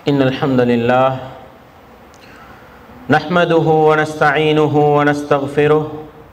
إن الحمد لله نحمده ونستعينه ونستغفره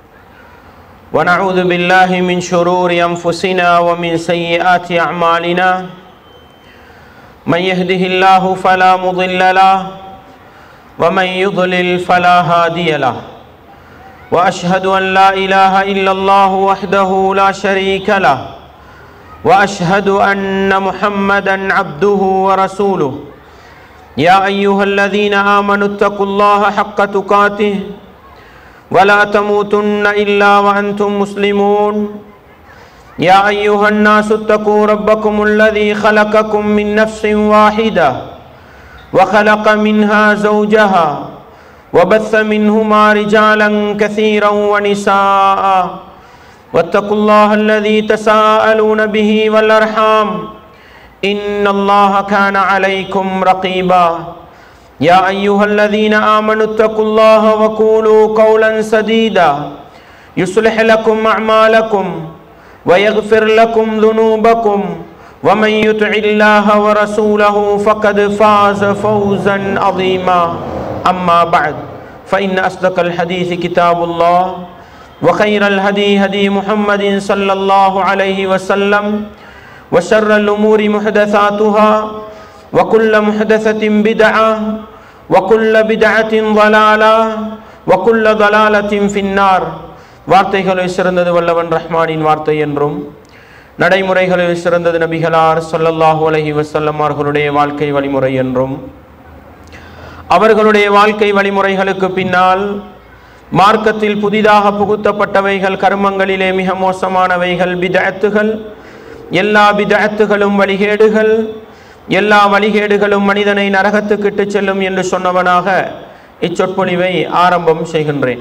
ونعوذ بالله من شرور أنفسنا ومن سيئات أعمالنا من يهده الله فلا مضل له ومن يضلل فلا هادي له وأشهد أن لا إله إلا الله وحده لا شريك له واشهد ان محمدا عبده ورسوله يا ايها الذين امنوا اتقوا الله حق تقاته ولا تموتن الا وانتم مسلمون يا ايها الناس اتقوا ربكم الذي خلقكم من نفس واحده وخلق منها زوجها وبث منهما رجالا كثيرا ونساء واتقوا الله الذي تساءلون به والارحام ان الله كان عليكم رقيبا يا ايها الذين امنوا اتقوا الله وقولوا قولا سديدا يصلح لكم اعمالكم ويغفر لكم ذنوبكم ومن يطع الله ورسوله فقد فاز فوزا عظيما اما بعد فان اصدق الحديث كتاب الله وخير الهدي هدي محمد صلى الله عليه وسلم وشر الأمور محدثاتها وكل محدثة بدعة وكل بدعة ضلالة وكل ضلالة في النار வார்த்தைகளில் சிறந்தது வல்லவன் ரஹ்மானின் வார்த்தை என்றும் நடைமுறைகளில் சிறந்தது நபிகளார் சொல்லல்லாஹு அலஹி வசல்லம் அவர்களுடைய வாழ்க்கை வழிமுறை என்றும் அவர்களுடைய வாழ்க்கை வழிமுறைகளுக்கு பின்னால் மார்க்கத்தில் புதிதாக புகுத்தப்பட்டவைகள் கர்மங்களிலே மிக மோசமானவைகள் பிதஅத்துகள் எல்லா பிதஅத்துகளும் வழிகேடுகள் எல்லா வழிகேடுகளும் மனிதனை நரகத்துக்கிட்டு செல்லும் என்று சொன்னவனாக இச்சொற்பொழிவை ஆரம்பம் செய்கின்றேன்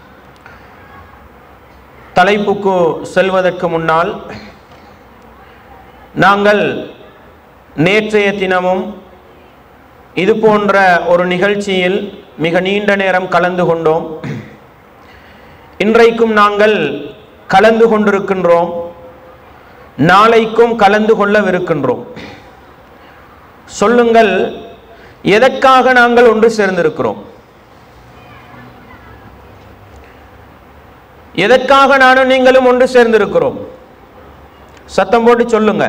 தலைப்புக்கு செல்வதற்கு முன்னால் நாங்கள் நேற்றைய தினமும் இது போன்ற ஒரு நிகழ்ச்சியில் மிக நீண்ட நேரம் கலந்து கொண்டோம் இன்றைக்கும் நாங்கள் கலந்து கொண்டிருக்கின்றோம் நாளைக்கும் கலந்து கொள்ளவிருக்கின்றோம் சொல்லுங்கள் எதற்காக நாங்கள் ஒன்று சேர்ந்திருக்கிறோம் எதற்காக நானும் நீங்களும் ஒன்று சேர்ந்திருக்கிறோம் சத்தம் போட்டு சொல்லுங்க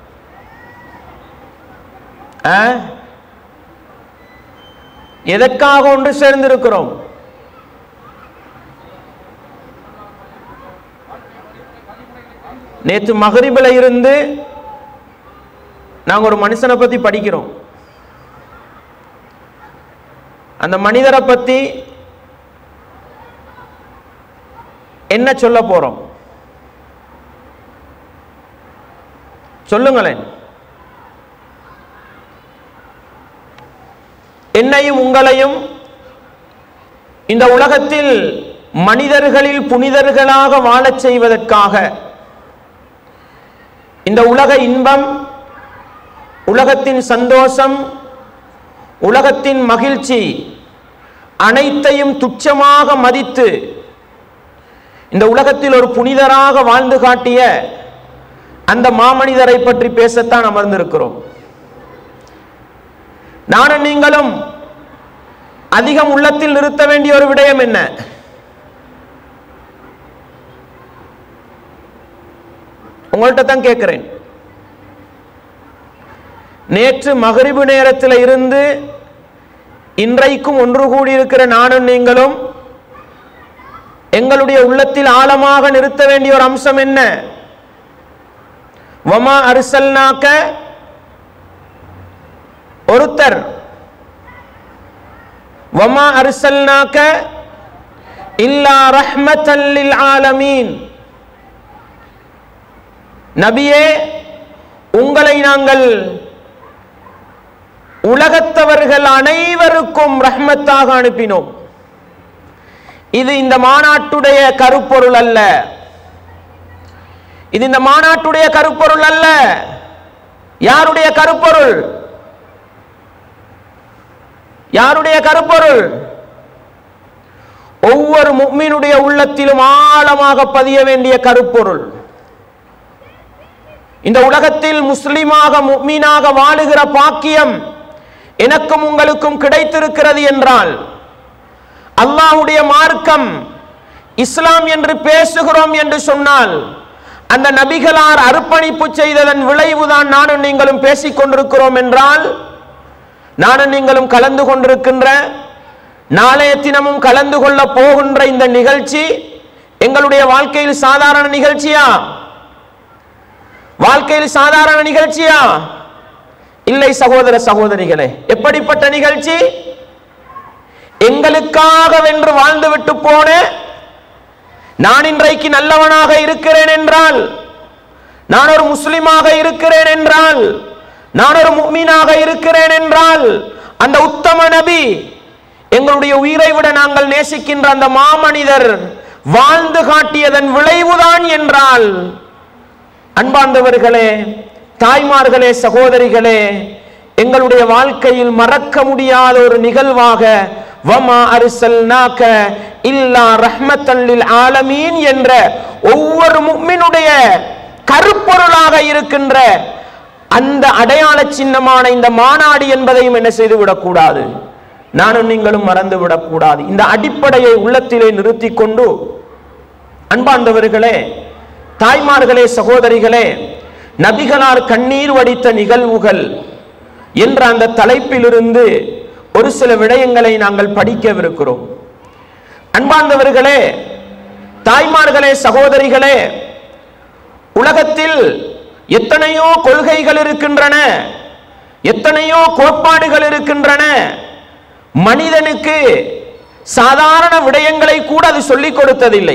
எதற்காக ஒன்று சேர்ந்திருக்கிறோம் நேற்று மகரிபில் இருந்து நாங்கள் ஒரு மனுஷனை பற்றி படிக்கிறோம் அந்த மனிதரை பற்றி என்ன சொல்ல போறோம் சொல்லுங்களேன் என்னையும் உங்களையும் இந்த உலகத்தில் மனிதர்களில் புனிதர்களாக வாழச் செய்வதற்காக இந்த உலக இன்பம் உலகத்தின் சந்தோஷம் உலகத்தின் மகிழ்ச்சி அனைத்தையும் துச்சமாக மதித்து இந்த உலகத்தில் ஒரு புனிதராக வாழ்ந்து காட்டிய அந்த மாமனிதரை பற்றி பேசத்தான் அமர்ந்திருக்கிறோம் நானும் நீங்களும் அதிகம் உள்ளத்தில் நிறுத்த வேண்டிய ஒரு விடயம் என்ன உங்கள்கிட்ட தான் கேட்கிறேன் நேற்று மகரிபு நேரத்தில் இருந்து இன்றைக்கும் ஒன்று கூடியிருக்கிற நானும் நீங்களும் எங்களுடைய உள்ளத்தில் ஆழமாக நிறுத்த வேண்டிய ஒரு அம்சம் என்ன வமா அரிசல்னாக்க ஒருத்தர் வமா அரிசல்னாக்க இல்லா ரஹ்மத்தல்லில் ஆலமீன் நபியே உங்களை நாங்கள் உலகத்தவர்கள் அனைவருக்கும் ரஹ்மத்தாக அனுப்பினோம் இது இந்த மாநாட்டுடைய கருப்பொருள் அல்ல இது இந்த மாநாட்டுடைய கருப்பொருள் அல்ல யாருடைய கருப்பொருள் யாருடைய கருப்பொருள் ஒவ்வொரு முக்மீனுடைய உள்ளத்திலும் ஆழமாக பதிய வேண்டிய கருப்பொருள் இந்த உலகத்தில் முஸ்லிமாக முக்மீனாக வாழுகிற பாக்கியம் எனக்கும் உங்களுக்கும் கிடைத்திருக்கிறது என்றால் அல்லாஹ்வுடைய மார்க்கம் இஸ்லாம் என்று பேசுகிறோம் என்று சொன்னால் அந்த நபிகளார் அர்ப்பணிப்பு செய்ததன் விளைவுதான் நானும் நீங்களும் பேசிக் கொண்டிருக்கிறோம் என்றால் நானும் நீங்களும் கலந்து கொண்டிருக்கின்ற நாளைய தினமும் கலந்து கொள்ள போகின்ற இந்த நிகழ்ச்சி எங்களுடைய வாழ்க்கையில் சாதாரண நிகழ்ச்சியா வாழ்க்கையில் சாதாரண நிகழ்ச்சியா இல்லை சகோதர சகோதரிகளே எப்படிப்பட்ட நிகழ்ச்சி எங்களுக்காக வென்று வாழ்ந்துவிட்டு போன நான் இன்றைக்கு நல்லவனாக இருக்கிறேன் என்றால் நான் ஒரு முஸ்லிமாக இருக்கிறேன் என்றால் நான் ஒரு முக்மீனாக இருக்கிறேன் என்றால் அந்த உத்தம நபி எங்களுடைய உயிரை விட நாங்கள் நேசிக்கின்ற அந்த மாமனிதர் வாழ்ந்து காட்டியதன் விளைவுதான் என்றால் அன்பார்ந்தவர்களே தாய்மார்களே சகோதரிகளே எங்களுடைய வாழ்க்கையில் மறக்க முடியாத ஒரு நிகழ்வாக வமா அரிசல்நாக இல்லா ரஹ்மத்தன் லில் ஆலமீன் என்ற ஒவ்வொரு முக்மினுடைய கருப்பொருளாக இருக்கின்ற அந்த அடையாள சின்னமான இந்த மாநாடு என்பதையும் என்ன செய்து விடக்கூடாது நானும் நீங்களும் மறந்து விடக்கூடாது இந்த அடிப்படையை உள்ளத்திலே நிறுத்தி கொண்டு அன்பார்ந்தவர்களே தாய்மார்களே சகோதரிகளே நபிகளார் கண்ணீர் வடித்த நிகழ்வுகள் என்ற அந்த தலைப்பிலிருந்து ஒரு சில விடயங்களை நாங்கள் படிக்கவிருக்கிறோம் அன்பார்ந்தவர்களே தாய்மார்களே சகோதரிகளே உலகத்தில் எத்தனையோ கொள்கைகள் இருக்கின்றன எத்தனையோ கோட்பாடுகள் இருக்கின்றன மனிதனுக்கு சாதாரண விடயங்களை கூட அது சொல்லிக் கொடுத்ததில்லை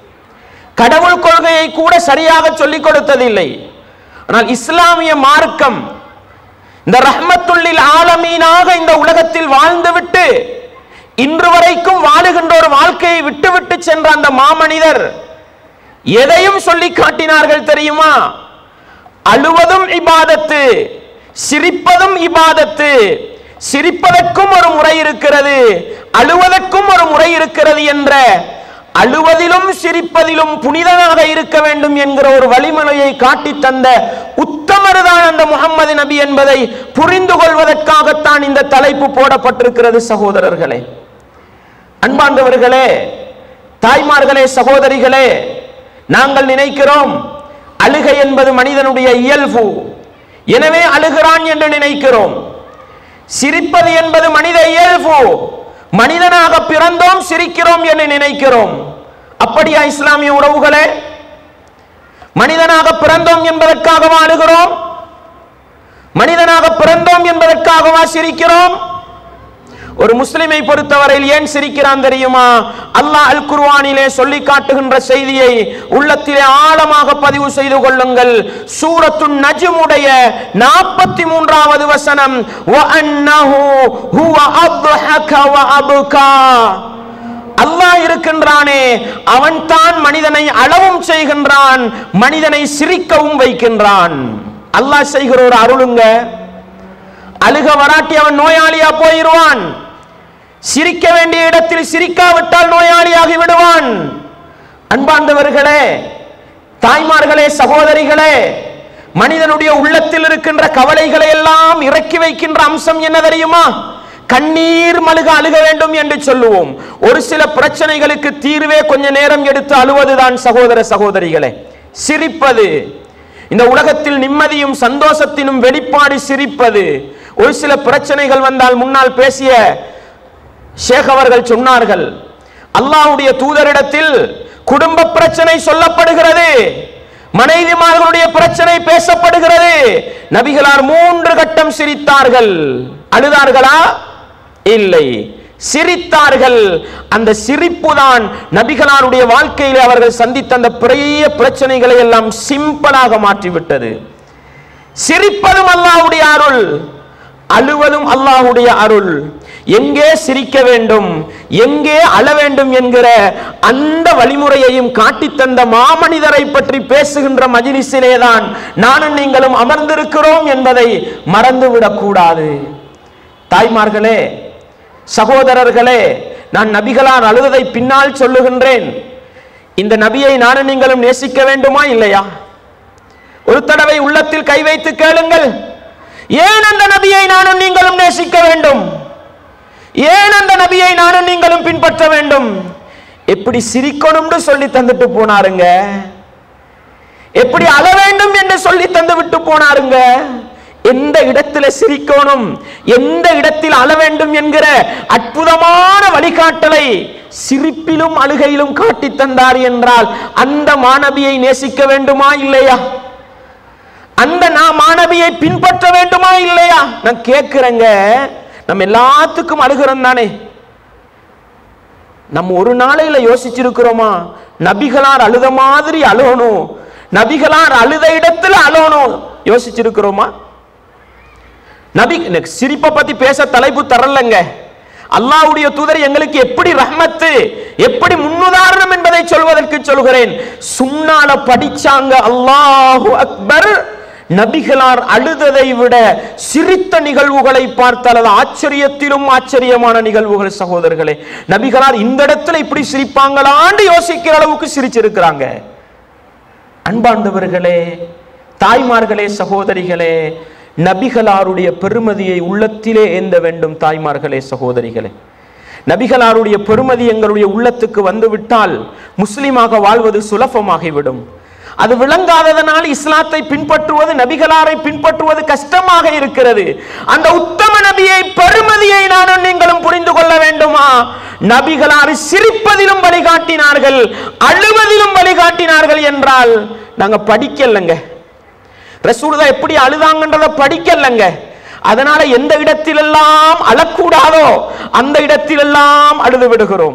கடவுள் கொள்கையை கூட சரியாக சொல்லிக் கொடுத்ததில்லை ஆனால் இஸ்லாமிய மார்க்கம் இந்த ரஹ்மத்துள்ளில் ஆலமீனாக இந்த உலகத்தில் வாழ்ந்துவிட்டு இன்று வரைக்கும் வாழுகின்ற ஒரு வாழ்க்கையை விட்டுவிட்டு சென்ற அந்த மாமனிதர் எதையும் சொல்லி காட்டினார்கள் தெரியுமா அழுவதும் இபாதத்து சிரிப்பதும் இபாதத்து சிரிப்பதற்கும் ஒரு முறை இருக்கிறது அழுவதற்கும் ஒரு முறை இருக்கிறது என்ற அழுவதிலும் சிரிப்பதிலும் புனிதனாக இருக்க வேண்டும் என்கிற ஒரு வழிமுறையை காட்டி தந்த உத்தமர்தான் அந்த முகம்மது நபி என்பதை புரிந்து கொள்வதற்காகத்தான் இந்த தலைப்பு போடப்பட்டிருக்கிறது சகோதரர்களே அன்பார்ந்தவர்களே தாய்மார்களே சகோதரிகளே நாங்கள் நினைக்கிறோம் அழுகை என்பது மனிதனுடைய இயல்பு எனவே அழுகிறான் என்று நினைக்கிறோம் சிரிப்பது என்பது மனித இயல்பு மனிதனாக பிறந்தோம் சிரிக்கிறோம் என்று நினைக்கிறோம் அப்படியா இஸ்லாமிய உறவுகளே மனிதனாக பிறந்தோம் என்பதற்காகவா அழுகிறோம் மனிதனாக பிறந்தோம் என்பதற்காகவா சிரிக்கிறோம் ஒரு முஸ்லிமை பொறுத்தவரையில் ஏன் சிரிக்கிறான் தெரியுமா அல்லாஹ் அல் குர்ஆனிலே சொல்லி காட்டுகின்ற செய்தியை உள்ளத்திலே ஆழமாக பதிவு செய்து கொள்ளுங்கள் சூரத்து நஜ்முடைய நாற்பத்தி மூன்றாவது வசனம் وَأَنَّهُ هُوَ أَضْحَكَ وَأَبْكَى அல்லாஹ் இருக்கின்றானே அவன் தான் மனிதனை அளவும் செய்கின்றான் மனிதனை சிரிக்கவும் வைக்கின்றான் அல்லாஹ் செய்கிற ஒரு அருளுங்க அழுக வராட்டி அவன் நோயாளியா போயிடுவான் சிரிக்க வேண்டிய இடத்தில் சிரிக்காவிட்டால் நோயாளியாகி விடுவான் அன்பார்ந்தவர்களே தாய்மார்களே சகோதரிகளே மனிதனுடைய உள்ளத்தில் இருக்கின்ற கவலைகளை எல்லாம் இறக்கி வைக்கின்ற அம்சம் என்ன தெரியுமா கண்ணீர் மழுக அழுக வேண்டும் என்று சொல்லுவோம் ஒரு சில பிரச்சனைகளுக்கு தீர்வே கொஞ்ச நேரம் எடுத்து அழுவதுதான் சகோதர சகோதரிகளே சிரிப்பது இந்த உலகத்தில் நிம்மதியும் சந்தோஷத்தினும் வெளிப்பாடு சிரிப்பது ஒரு சில பிரச்சனைகள் வந்தால் முன்னால் பேசிய ஷேக் அவர்கள் சொன்னார்கள் அல்லாஹ்வுடைய தூதரிடத்தில் குடும்ப பிரச்சனை சொல்லப்படுகிறது மனைவிமார்களுடைய பிரச்சனை பேசப்படுகிறது நபிகளார் மூன்று கட்டம் சிரித்தார்கள் அழுதார்களா இல்லை சிரித்தார்கள் அந்த சிரிப்பு தான் நபிகளாருடைய வாழ்க்கையிலே அவர்கள் சந்தித்த அந்த பெரிய பிரச்சனைகளை எல்லாம் சிம்பிளாக மாற்றிவிட்டது சிரிப்பதும் அல்லாஹ்வுடைய அருள் அழுவதும் அல்லாஹ்வுடைய அருள் எங்கே சிரிக்க வேண்டும் எங்கே அழ வேண்டும் என்கிற அந்த வழிமுறையையும் காட்டித் தந்த மாமனிதரை பற்றி பேசுகின்ற மஜிலிசிலே தான் நானும் நீங்களும் அமர்ந்திருக்கிறோம் என்பதை மறந்துவிடக் கூடாது தாய்மார்களே சகோதரர்களே நான் நபிகளார் அழுததை பின்னால் சொல்லுகின்றேன் இந்த நபியை நானும் நீங்களும் நேசிக்க வேண்டுமா இல்லையா ஒரு தடவை உள்ளத்தில் கை வைத்து கேளுங்கள் ஏன் அந்த நபியை நானும் நீங்களும் நேசிக்க வேண்டும் ஏன் அந்த நபியை நானும் நீங்களும் பின்பற்ற வேண்டும் எப்படி சிரிக்கணும்னு சொல்லி தந்துட்டு போனாருங்க எப்படி அழ வேண்டும் என்று சொல்லி தந்து விட்டு போனாருங்க எந்த இடத்துல சிரிக்கணும் எந்த இடத்தில் அழ வேண்டும் என்கிற அற்புதமான வழிகாட்டலை சிரிப்பிலும் அழுகையிலும் காட்டி தந்தார் என்றால் அந்த மாணவியை நேசிக்க வேண்டுமா இல்லையா அந்த நான் மாணவியை பின்பற்ற வேண்டுமா இல்லையா நான் கேட்கிறேங்க நம்ம எல்லாத்துக்கும் அழுகிறோம் தானே நம்ம ஒரு நாளையில யோசிச்சிருக்கிறோமா நபிகளார் அழுத மாதிரி அழுகணும் நபிகளார் அழுத இடத்துல அழுகணும் யோசிச்சிருக்கிறோமா நபி எனக்கு சிரிப்பை பத்தி பேச தலைப்பு தரலங்க அல்லாஹ்வுடைய தூதர் எங்களுக்கு எப்படி ரஹ்மத்து எப்படி முன்னுதாரணம் என்பதை சொல்வதற்கு சொல்கிறேன் சுண்ணால படிச்சாங்க அல்லாஹு அக்பர் நபிகளார் அழுததை விட சிரித்த நிகழ்வுகளை பார்த்தால் அது ஆச்சரியத்திலும் ஆச்சரியமான நிகழ்வுகள் சகோதரர்களே நபிகளார் இந்த இடத்துல இப்படி சிரிப்பாங்களான்னு யோசிக்கிற அளவுக்கு சிரிச்சிருக்கிறாங்க அன்பாண்டவர்களே தாய்மார்களே சகோதரிகளே நபிகளாருடைய பெருமதியை உள்ளத்திலே ஏந்த வேண்டும் தாய்மார்களே சகோதரிகளே நபிகளாருடைய பெருமதி எங்களுடைய உள்ளத்துக்கு வந்துவிட்டால் முஸ்லிமாக வாழ்வது சுலபமாகிவிடும் அது விளங்காததனால் இஸ்லாத்தை பின்பற்றுவது நபிகளாரை பின்பற்றுவது கஷ்டமாக இருக்கிறது அந்த உத்தம நபியை பெருமதியை நானும் நீங்களும் புரிந்து கொள்ள வேண்டுமா நபிகளார் சிரிப்பதிலும் வழிகாட்டினார்கள் அழுவதிலும் வழிகாட்டினார்கள் என்றால் நாங்க படிக்கலங்க ரசூலுதா எப்படி அழுதாங்கன்றத படிக்கலங்க அதனால எந்த இடத்திலெல்லாம் அழக்கூடாதோ அந்த இடத்திலெல்லாம் அழுது விடுகிறோம்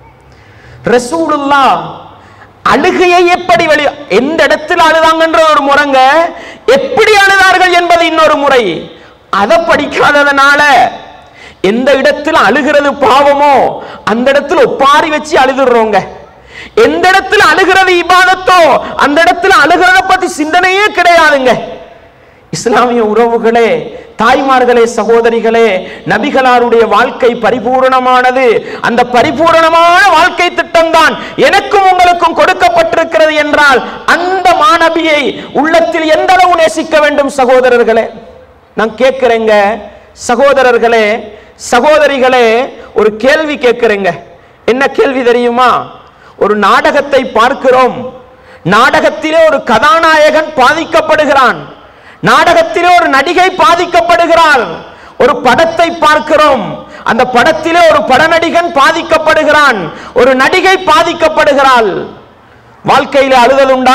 ரசூலுல்லா அழுகையை எப்படி வெளி எந்த இடத்துல அழுதாங்கன்ற ஒரு முறைங்க எப்படி அழுதார்கள் என்பது இன்னொரு முறை அதை படிக்காததனால எந்த இடத்துல அழுகிறது பாவமோ அந்த இடத்துல ஒப்பாரி வச்சு அழுதுடுறோங்க எந்த இடத்துல அழுகிறது இபாதத்தோ அந்த இடத்துல அழுகிறத பத்தி சிந்தனையே கிடையாதுங்க இஸ்லாமிய உறவுகளே தாய்மார்களே சகோதரிகளே நபிகளாருடைய வாழ்க்கை பரிபூரணமானது அந்த பரிபூரணமான வாழ்க்கை திட்டம் தான் எனக்கும் உங்களுக்கும் கொடுக்கப்பட்டிருக்கிறது என்றால் அந்த மாணவியை உள்ளத்தில் எந்த அளவு நேசிக்க வேண்டும் சகோதரர்களே நான் கேட்கிறேங்க சகோதரர்களே சகோதரிகளே ஒரு கேள்வி கேட்கிறேங்க என்ன கேள்வி தெரியுமா ஒரு நாடகத்தை பார்க்கிறோம் நாடகத்திலே ஒரு கதாநாயகன் பாதிக்கப்படுகிறான் நாடகத்திலே ஒரு நடிகை பாதிக்கப்படுகிறாள் ஒரு படத்தை பார்க்கிறோம் அந்த படத்திலே ஒரு படநடிகன் பாதிக்கப்படுகிறான் ஒரு நடிகை பாதிக்கப்படுகிறாள் வாழ்க்கையிலே அழுதலுண்டா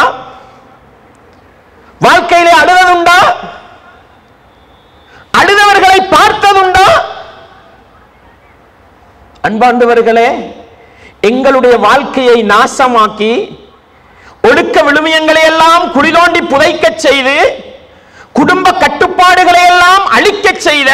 வாழ்க்கையிலே அழுதலுண்டா அழுதவர்களை பார்த்ததுண்டா அன்பாண்டவர்களே எங்களுடைய வாழ்க்கையை நாசமாக்கி ஒடுக்க விழுமியங்களை எல்லாம் குளிதோண்டி புதைக்கச் செய்து குடும்ப கட்டுப்பாடுகளை எல்லாம் அழிக்கச் செய்த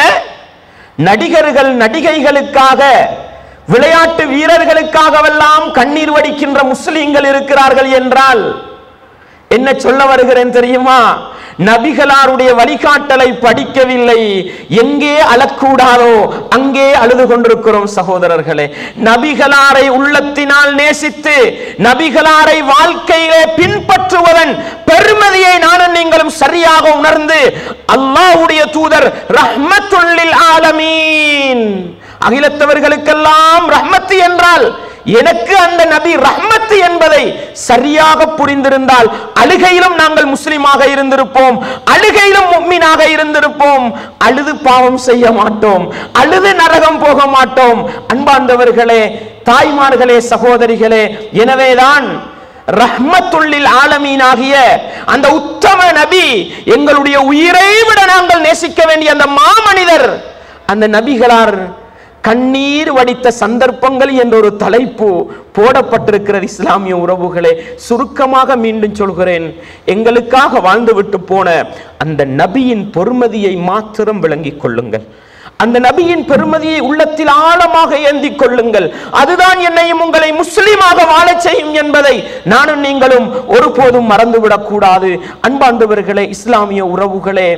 நடிகர்கள் நடிகைகளுக்காக விளையாட்டு வீரர்களுக்காகவெல்லாம் கண்ணீர் வடிக்கின்ற முஸ்லிம்கள் இருக்கிறார்கள் என்றால் என்ன சொல்ல வருகிறேன் தெரியுமா நபிகளாருடைய வழிகாட்டலை படிக்கவில்லை எங்கே அழக்கூடாதோ அங்கே அழுது கொண்டிருக்கிறோம் சகோதரர்களே நபிகளாரை உள்ளத்தினால் நேசித்து நபிகளாரை வாழ்க்கையிலே பின்பற்றுவதன் பெருமதியை நானும் நீங்களும் சரியாக உணர்ந்து அல்லாஹ்வுடைய தூதர் ரஹ்மத்துல்லில் ஆலமீன் அகிலத்தவர்களுக்கெல்லாம் ரஹ்மத்து என்றால் எனக்கு அந்த நபி ரஹ்மத்து என்பதை சரியாக புரிந்திருந்தால் அழுகையிலும் நாங்கள் முஸ்லிமாக இருந்திருப்போம் அழுகையிலும் முக்மீனாக இருந்திருப்போம் அழுது பாவம் செய்ய மாட்டோம் அழுது நரகம் போக மாட்டோம் அன்பார்ந்தவர்களே தாய்மார்களே சகோதரிகளே எனவேதான் ரஹ்மத்துள்ளில் ஆலமீனாகிய அந்த உத்தம நபி எங்களுடைய உயிரை விட நாங்கள் நேசிக்க வேண்டிய அந்த மாமனிதர் அந்த நபிகளார் கண்ணீர் வடித்த சந்தர்ப்பங்கள் என்ற ஒரு தலைப்பு போடப்பட்டிருக்கிறது இஸ்லாமிய உறவுகளே சுருக்கமாக மீண்டும் சொல்கிறேன் எங்களுக்காக வாழ்ந்துவிட்டு போன அந்த நபியின் பொறுமதியை மாத்திரம் விளங்கிக் கொள்ளுங்கள் அந்த நபியின் பெருமதியை உள்ளத்தில் ஆழமாக ஏந்திக் கொள்ளுங்கள் அதுதான் என்னையும் உங்களை முஸ்லிமாக வாழச் செய்யும் என்பதை நானும் நீங்களும் ஒருபோதும் மறந்துவிடக் கூடாது அன்பாண்டவர்களே இஸ்லாமிய உறவுகளே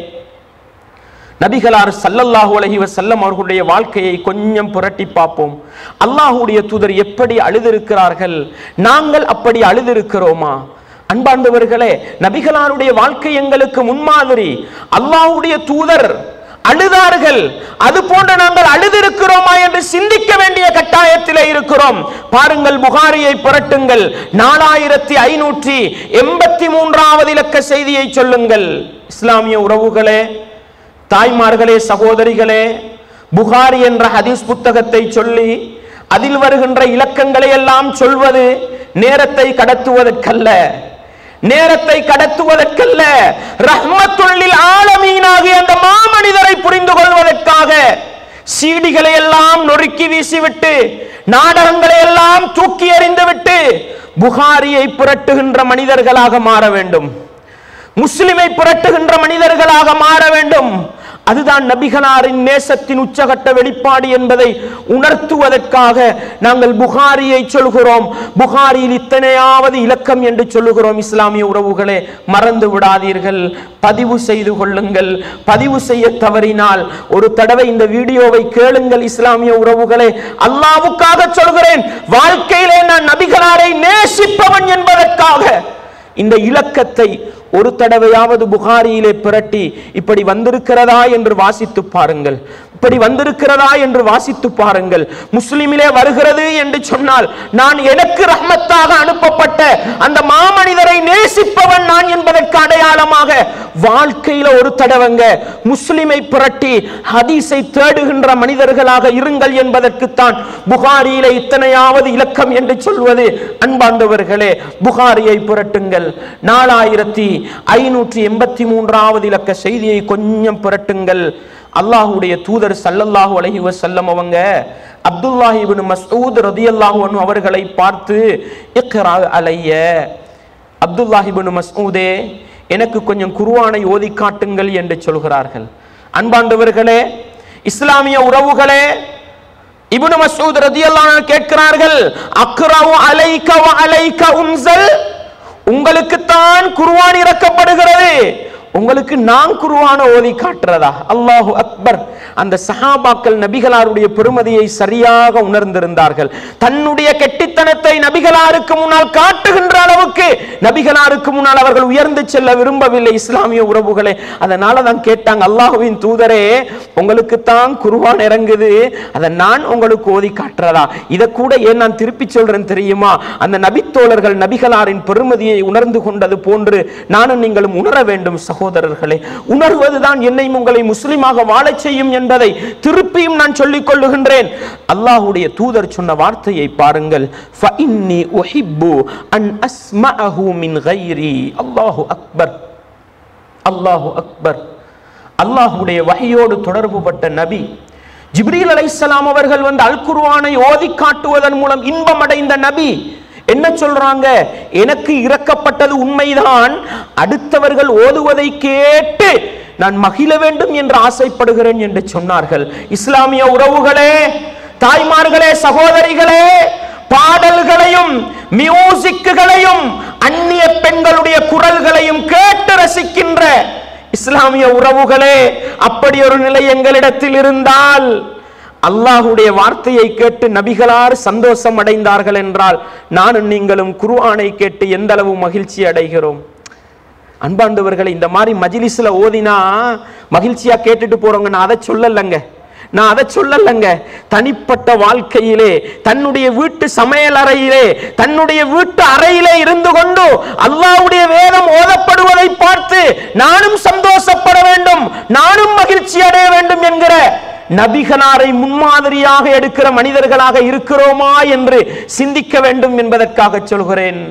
நபிகளார் சல்லல்லாஹு அலைஹி வஸல்லம் அவர்களுடைய வாழ்க்கையை கொஞ்சம் புரட்டி பார்ப்போம் அல்லாஹ்வுடைய தூதர் எப்படி அழுதிருக்கிறார்கள் நாங்கள் அப்படி அழுதிருக்கிறோமா அன்பார்ந்தவர்களே நபிகளாருடைய வாழ்க்கை எங்களுக்கு முன்மாதிரி அல்லாஹ்வுடைய தூதர் அழுதார்கள் அது போன்ற நாங்கள் அழுதிருக்கிறோமா என்று நாங்கள் சிந்திக்க வேண்டிய கட்டாயத்திலே இருக்கிறோம் பாருங்கள் புகாரியை புரட்டுங்கள் நாலாயிரத்தி ஐநூற்றி எண்பத்தி மூன்றாவது இலக்க செய்தியை சொல்லுங்கள் இஸ்லாமிய உறவுகளே தாய்மார்களே சகோதரிகளே புகாரி என்ற ஹதீஸ் புத்தகத்தை சொல்லி அதில் வருகின்ற இலக்கங்களை எல்லாம் சொல்வது நேரத்தை கடத்துவதற்கல்ல நேரத்தை கடத்துவதற்கல்ல ரஹ்மத்துள்ளில் ஆலமீனாகிய அந்த மாமனிதரை புரிந்து கொள்வதற்காக சீடிகளை எல்லாம் நொறுக்கி வீசிவிட்டு நாடகங்களை எல்லாம் தூக்கி எறிந்துவிட்டு புகாரியை புரட்டுகின்ற மனிதர்களாக மாற வேண்டும் முஸ்லிமை புரட்டுகின்ற மனிதர்களாக மாற வேண்டும் அதுதான் நபிகளாரின் நேசத்தின் உச்சகட்ட வெளிப்பாடு என்பதை உணர்த்துவதற்காக நாங்கள் புகாரியை சொல்கிறோம் புகாரியில் இத்தனையாவது இலக்கம் என்று சொல்லுகிறோம் இஸ்லாமிய உறவுகளே மறந்து விடாதீர்கள் பதிவு செய்து கொள்ளுங்கள் பதிவு செய்ய தவறினால் ஒரு தடவை இந்த வீடியோவை கேளுங்கள் இஸ்லாமிய உறவுகளே அல்லாவுக்காக சொல்கிறேன் வாழ்க்கையிலே நான் நபிகளாரை நேசிப்பவன் என்பதற்காக இந்த இலக்கத்தை ஒரு தடவையாவது புகாரியிலே பிரட்டி இப்படி வந்திருக்கிறதா என்று வாசித்து பாருங்கள் இப்படி வந்திருக்கிறதா என்று வாசித்து பாருங்கள் முஸ்லிமிலே வருகிறது என்று சொன்னால் நான் எனக்கு ரஹ்மத்தாக அனுப்பப்பட்ட அந்த மாமனிதரை நேசிப்பவன் நான் என்பதற்கு அடையாளமாக வாழ்க்கையில ஒரு தடவைங்க முஸ்லிமை புரட்டி ஹதீஸை தேடுகின்ற மனிதர்களாக இருங்கள் என்பதற்குத்தான் புகாரியில இத்தனையாவது இலக்கம் என்று சொல்வது அன்பார்ந்தவர்களே புகாரியை புரட்டுங்கள் நாலாயிரத்தி ஐநூற்றி எண்பத்தி மூன்றாவது இலக்க செய்தியை கொஞ்சம் புரட்டுங்கள் அல்லாஹுடைய தூதர் சல்லல்லாஹு அலைஹி வஸல்லம் அவங்க அப்துல்லாஹி இப்னு மஸ்ஊத் ரதியல்லாஹு அன்ஹு அவர்களை பார்த்து இக்ரா அலைய அப்துல்லாஹி இப்னு மஸ்ஊதே எனக்கு கொஞ்சம் குர்ஆனை ஓதி காட்டுங்கள் என்று சொல்கிறார்கள் அன்பாண்டவர்களே இஸ்லாமிய உறவுகளே இப்னு மஸ்ஊத் ரதியல்லாஹு அன்ஹு கேட்கிறார்கள் அக்ரவு அலைக வ அலைக உன்சல் உங்களுக்கு தான் குர்ஆன் இறக்கப்படுகிறது உங்களுக்கு நான் குருவான ஓதி காட்டுறதா அல்லாஹு அக்பர் அந்த சஹாபாக்கள் நபிகளாருடைய பெருமதியை சரியாக உணர்ந்திருந்தார்கள் தன்னுடைய கெட்டித்தனத்தை நபிகளாருக்கு முன்னால் காட்டுகின்ற அளவுக்கு நபிகளாருக்கு முன்னால் அவர்கள் உயர்ந்து செல்ல விரும்பவில்லை இஸ்லாமிய உறவுகளே அதனால தான் கேட்டாங்க அல்லாஹுவின் தூதரே உங்களுக்கு தான் குருவான் இறங்குது அதை நான் உங்களுக்கு ஓதி காட்டுறதா இதை கூட ஏன் நான் திருப்பி சொல்றேன் தெரியுமா அந்த நபித்தோழர்கள் நபிகளாரின் பெருமதியை உணர்ந்து கொண்டது போன்று நானும் நீங்களும் உணர வேண்டும் சகோதரர்களே உணர்வதுதான் என்னை உங்களை முஸ்லிமாக வாழச் செய்யும் என்பதை திருப்பியும் நான் சொல்லிக் கொள்ளுகின்றேன் அல்லாஹ்வுடைய தூதர் சொன்ன வார்த்தையை பாருங்கள் ஃபஇன்னி உஹிப்பு அன் அஸ்மஅஹு மின் கைரி அல்லாஹு அக்பர் அல்லாஹு அக்பர் அல்லாஹ்வுடைய வகையோடு தொடர்புபட்ட நபி ஜிப்ரீல் அலைஹிஸ்ஸலாம் அவர்கள் வந்து அல் குர்ஆனை ஓதி காட்டுவதன் மூலம் இன்பம் அடைந்த நபி என்ன சொல்றாங்க எனக்கு இறக்கப்பட்டது உண்மைதான் அடுத்தவர்கள் ஓதுவதை கேட்டு நான் மகிழ வேண்டும் என்று ஆசைப்படுகிறேன் என்று சொன்னார்கள் இஸ்லாமிய உறவுகளே தாய்மார்களே சகோதரிகளே பாடல்களையும் மியூசிக்குகளையும் அந்நிய பெண்களுடைய குரல்களையும் கேட்டு ரசிக்கின்ற இஸ்லாமிய உறவுகளே அப்படி ஒரு நிலை எங்களிடத்தில் இருந்தால் அல்லாஹுடைய வார்த்தையை கேட்டு நபிகளார் சந்தோஷம் அடைந்தார்கள் என்றால் நானும் நீங்களும் குர்ஆனை கேட்டு எந்த அளவு மகிழ்ச்சி அடைகிறோம் அன்பாண்டவர்களை இந்த மாதிரி மஜிலிஸ்ல ஓதினா மகிழ்ச்சியா கேட்டுட்டு போறவங்க நான் அதை சொல்லலைங்க நான் அதை சொல்லலைங்க தனிப்பட்ட வாழ்க்கையிலே தன்னுடைய வீட்டு சமையல் அறையிலே தன்னுடைய வீட்டு அறையிலே இருந்து கொண்டு அல்லாஹ்வுடைய வேதம் ஓதப்படுவதை பார்த்து நானும் சந்தோஷப்பட வேண்டும் நானும் மகிழ்ச்சி அடைய வேண்டும் என்கிற நபிகளாரை முன்மாதிரியாக எடுக்கிற மனிதர்களாக இருக்கிறோமா என்று சிந்திக்க வேண்டும் என்பதற்காக சொல்கிறேன்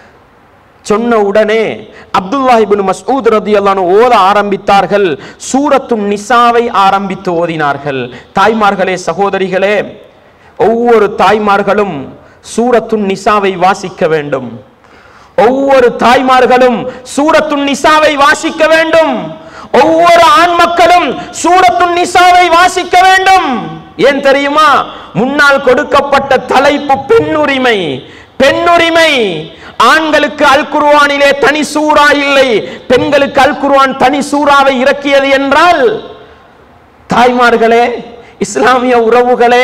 சொன்ன உடனே அப்துல்லாஹ் இப்னு மஸ்ஊத் ரதியல்லாஹு ஓத ஆரம்பித்தார்கள் சூரத்துன் நிசாவை ஆரம்பித்து ஓதினார்கள் தாய்மார்களே சகோதரிகளே ஒவ்வொரு தாய்மார்களும் சூரத்துன் நிசாவை வாசிக்க வேண்டும் ஒவ்வொரு தாய்மார்களும் சூரத்துன் நிசாவை வாசிக்க வேண்டும் ஒவ்வொரு ஆண் மக்களும் சூரத்துன் நிசாவை வாசிக்க வேண்டும் ஏன் தெரியுமா முன்னால் கொடுக்கப்பட்ட தலைப்பு பெண்ணுரிமை பெண்ணுரிமை ஆண்களுக்கு அல் குர்ஆனிலே தனி சூரா இல்லை பெண்களுக்கு அல் குர்ஆன் தனி சூறாவை இறக்கியது என்றால் தாய்மார்களே இஸ்லாமிய உறவுகளே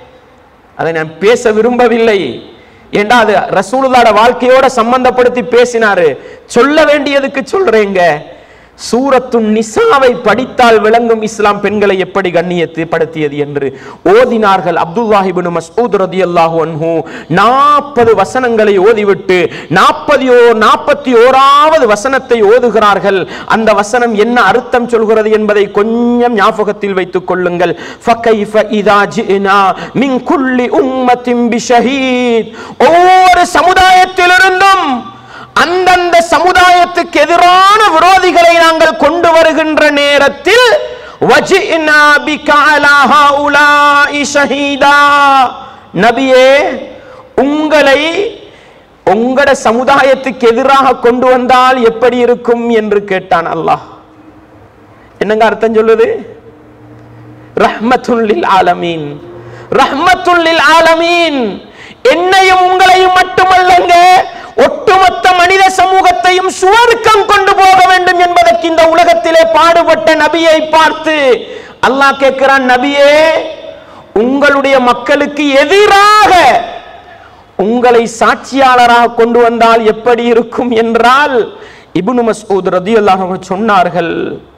அதை நான் பேச விரும்பவில்லை ஏண்டா அது ரசூலுல்லாட வாழ்க்கையோட சம்பந்தப்படுத்தி பேசினாரு சொல்ல வேண்டியதுக்கு சொல்றேங்க சூரத்து நிசாவை படித்தால் விளங்கும் இஸ்லாம் பெண்களை எப்படி கண்ணியத்து படுத்தியது என்று ஓதினார்கள் அப்துல்லாஹிபின் மஸ்ஊத் ரதியல்லாஹு அன்ஹு நாற்பது வசனங்களை ஓதிவிட்டு நாற்பதி ஓ நாற்பத்தி ஓராவது வசனத்தை ஓதுகிறார்கள் அந்த வசனம் என்ன அர்த்தம் சொல்கிறது என்பதை கொஞ்சம் ஞாபகத்தில் வைத்துக் கொள்ளுங்கள் فَكَيْفَ إِذَا جِئْنَا مِنْ كُلِّ أُمَّةٍ بِشَهِيدٍ ஒவ்வொரு சமுதாயத்திலிருந்தும் அந்தந்த சமுதாயத்துக்கு எதிரான விரோதிகளை நாங்கள் கொண்டு வருகின்ற நேரத்தில் وَجِئْنَا بِكَ عَلَى هَؤُلَاءِ شَهِيدًا நபியே உங்களை உங்களோட சமுதாயத்துக்கு எதிராக கொண்டு வந்தால் எப்படி இருக்கும் என்று கேட்டான் அல்லாஹ் என்னங்க அர்த்தம் சொல்லுது ரஹ்மத்துல்லில் ஆலமீன் ரஹ்மத்துல்லில் ஆலமீன் என்னையும் உங்களையும் மட்டுமல்லங்க ஒட்டுமொத்த மனித சமூகத்தையும் சுவர்க்கம் கொண்டு போக வேண்டும் என்பதற்கு இந்த உலகத்திலே பாடுபட்ட நபியை பார்த்து அல்லாஹ் கேட்கிறான் நபியே உங்களுடைய மக்களுக்கு எதிராக உங்களை சாட்சியாளராக கொண்டு வந்தால் எப்படி இருக்கும் என்றால் இப்னு மஸ்ஊத் ரதியல்லாஹு அன்ஹு சொன்னார்கள்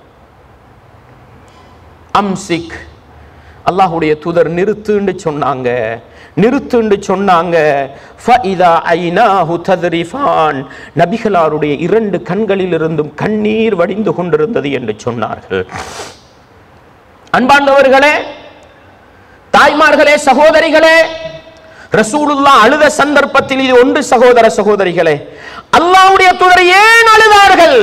அம்சிக் அல்லாஹ்வுடைய தூதர் நிறுத்துன்னு சொன்னாங்க நிறுத்துன்னு சொன்னாங்க ஃபஇதா ஐனாஹு தத்ரிஃபான் நபிகளாருடைய இரண்டு கண்களில் இருந்தும் கண்ணீர் வடிந்து கொண்டிருந்தது என்று சொன்னார்கள் அன்பாண்டவர்களே தாய்மார்களே சகோதரிகளே ரசூலுல்லா அழுத சந்தர்ப்பத்தில் இது ஒன்று சகோதர சகோதரிகளே அல்லாஹ்வுடைய தூதர் ஏன் அழுதார்கள்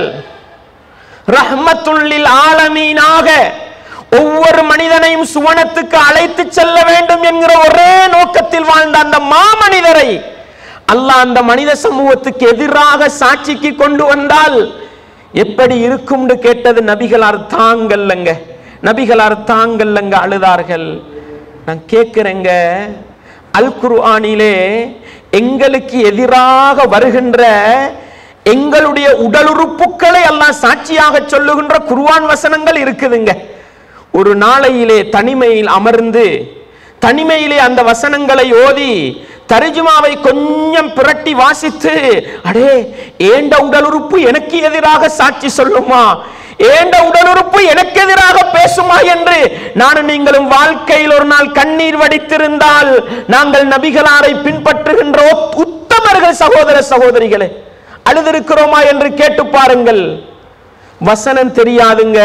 ரஹ்மத்துல்லில் ஆலமீனாக ஒவ்வொரு மனிதனையும் சுவனத்துக்கு அழைத்து செல்ல வேண்டும் என்கிற ஒரே நோக்கத்தில் வாழ்ந்த அந்த மாமனிதரை அல்லாஹ் அந்த மனித சமூகத்துக்கு எதிராக சாட்சிக்கு கொண்டு வந்தால் எப்படி இருக்கும்னு கேட்டது நபிகள் அர்த்தாங்கல்லங்க நபிகள் அர்த்தாங்கல்லங்க அழுதார்கள் நான் கேட்கிறேங்க அல் குர்ஆனிலே எங்களுக்கு எதிராக வருகின்ற எங்களுடைய உடல் உறுப்புக்களை எல்லாம் சாட்சியாக சொல்லுகின்ற குர்ஆன் வசனங்கள் இருக்குதுங்க ஒரு நாளையிலே தனிமையில் அமர்ந்து தனிமையிலே அந்த வசனங்களை ஓதி தரிஜுமாவை கொஞ்சம் புரட்டி வாசித்து அடே ஏண்ட உடல் உறுப்பு எனக்கு எதிராக சாட்சி சொல்லுமா ஏண்ட உடல் உறுப்பு எனக்கு எதிராக பேசுமா என்று நானும் நீங்களும் வாழ்க்கையில் ஒரு நாள் கண்ணீர் வடித்திருந்தால் நாங்கள் நபிகளாரை பின்பற்றுகின்ற ஒத்- உத்தமர்கள் சகோதர சகோதரிகளே அழுதிருக்கிறோமா என்று கேட்டு பாருங்கள் வசனம் தெரியாதுங்க